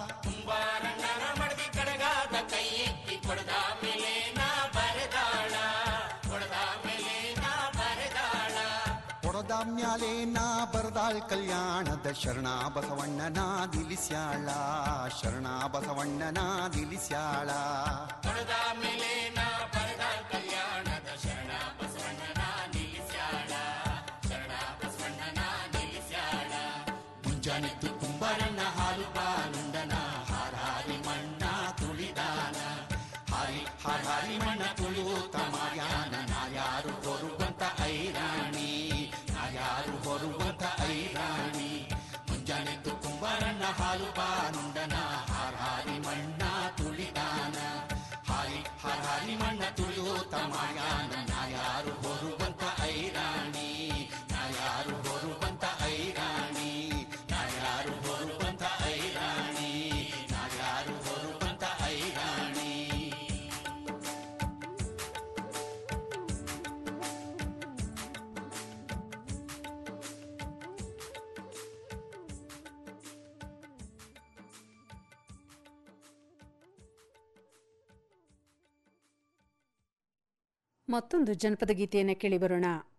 ಕುಂಬಾರಣ್ಣನ ಮಡದಿ ಕಡಗಾದ ಕೈ ಎತ್ತಿ ಕೊಡದ ಮೇಲೆ ನಾ ಬರೆದಾಳ ಕೊಡದ ಮೇಲೆ ನಾ ಬರೆದಾಳ ಕೊಡದ ಮ್ಯಾಲೆ ನಾ ಬರದಾಳ್ ಕಲ್ಯಾಣದ ಶರಣ ಬಸವಣ್ಣನ ನಿಲ್ಲಿಸ್ಯಾಳ ಶರಣ ಬಸವಣ್ಣನ ನಿಲ್ಲಿಸ್ಯಾಳ ಕೊಡದ ಮೇಲೆ ನಾ ಬರೆದ ಕಲ್ಯಾಣದ ಶರಣ ಬಸವಣ್ಣನ ನಿಲ್ಲಿಸ್ಯಾಳ ಶರಣ ಬಸವಣ್ಣನ ನಿಲ್ಲಿಸ್ಯಾಳ ಮುಂಜಾನೆತ್ತು ಕುಂಬಾರಣ್ಣ ಹಾಲು ಬಾನುಂಡನ ಹಾರಾರಿ ಮಣ್ಣ ತುಳಿದಾನ ಹಾರಿ ಹಾರಾರಿ ಮಣ್ಣ ತುಳಿದು ತಮಾರ್ಯಾನ ನಾರ್ಯಾರು ಹೊರುವಂತ ಐರಾಣಿ ನಾರ್ಯಾರು ಹೊರುವಂತ ಐರಾಣಿ ಮುಂಜಾನೆತ್ತು ಕುಂಬಾರಣ್ಣ ಹಾಲು ಬಾನುಂಡನ ಹಾರಾರಿ ಮಣ್ಣ ತುಳಿದಾನ ಹಾರಿ ಹಾರಾರಿ ಮಣ್ಣ ತುಳಿದು ತಮಾರ್ಯಾನ ನಾರ್ಯಾರು ಹೊರುವಂತ ಐರಾಣಿ ನಾರ್ಯಾರು ಹೊರುವಂತ ಐರಾಣಿ ನಾರ್ಯಾರು ಹೊರುವಂತ ಐರಾಣಿ ನಾರ್ಯಾರು ಹೊರುವಂತ ಐರಾಣಿ ಮತ್ತೊಂದು ಜನಪದ ಗೀತೆಯನ್ನು ಕೇಳಿ ಬರೋಣ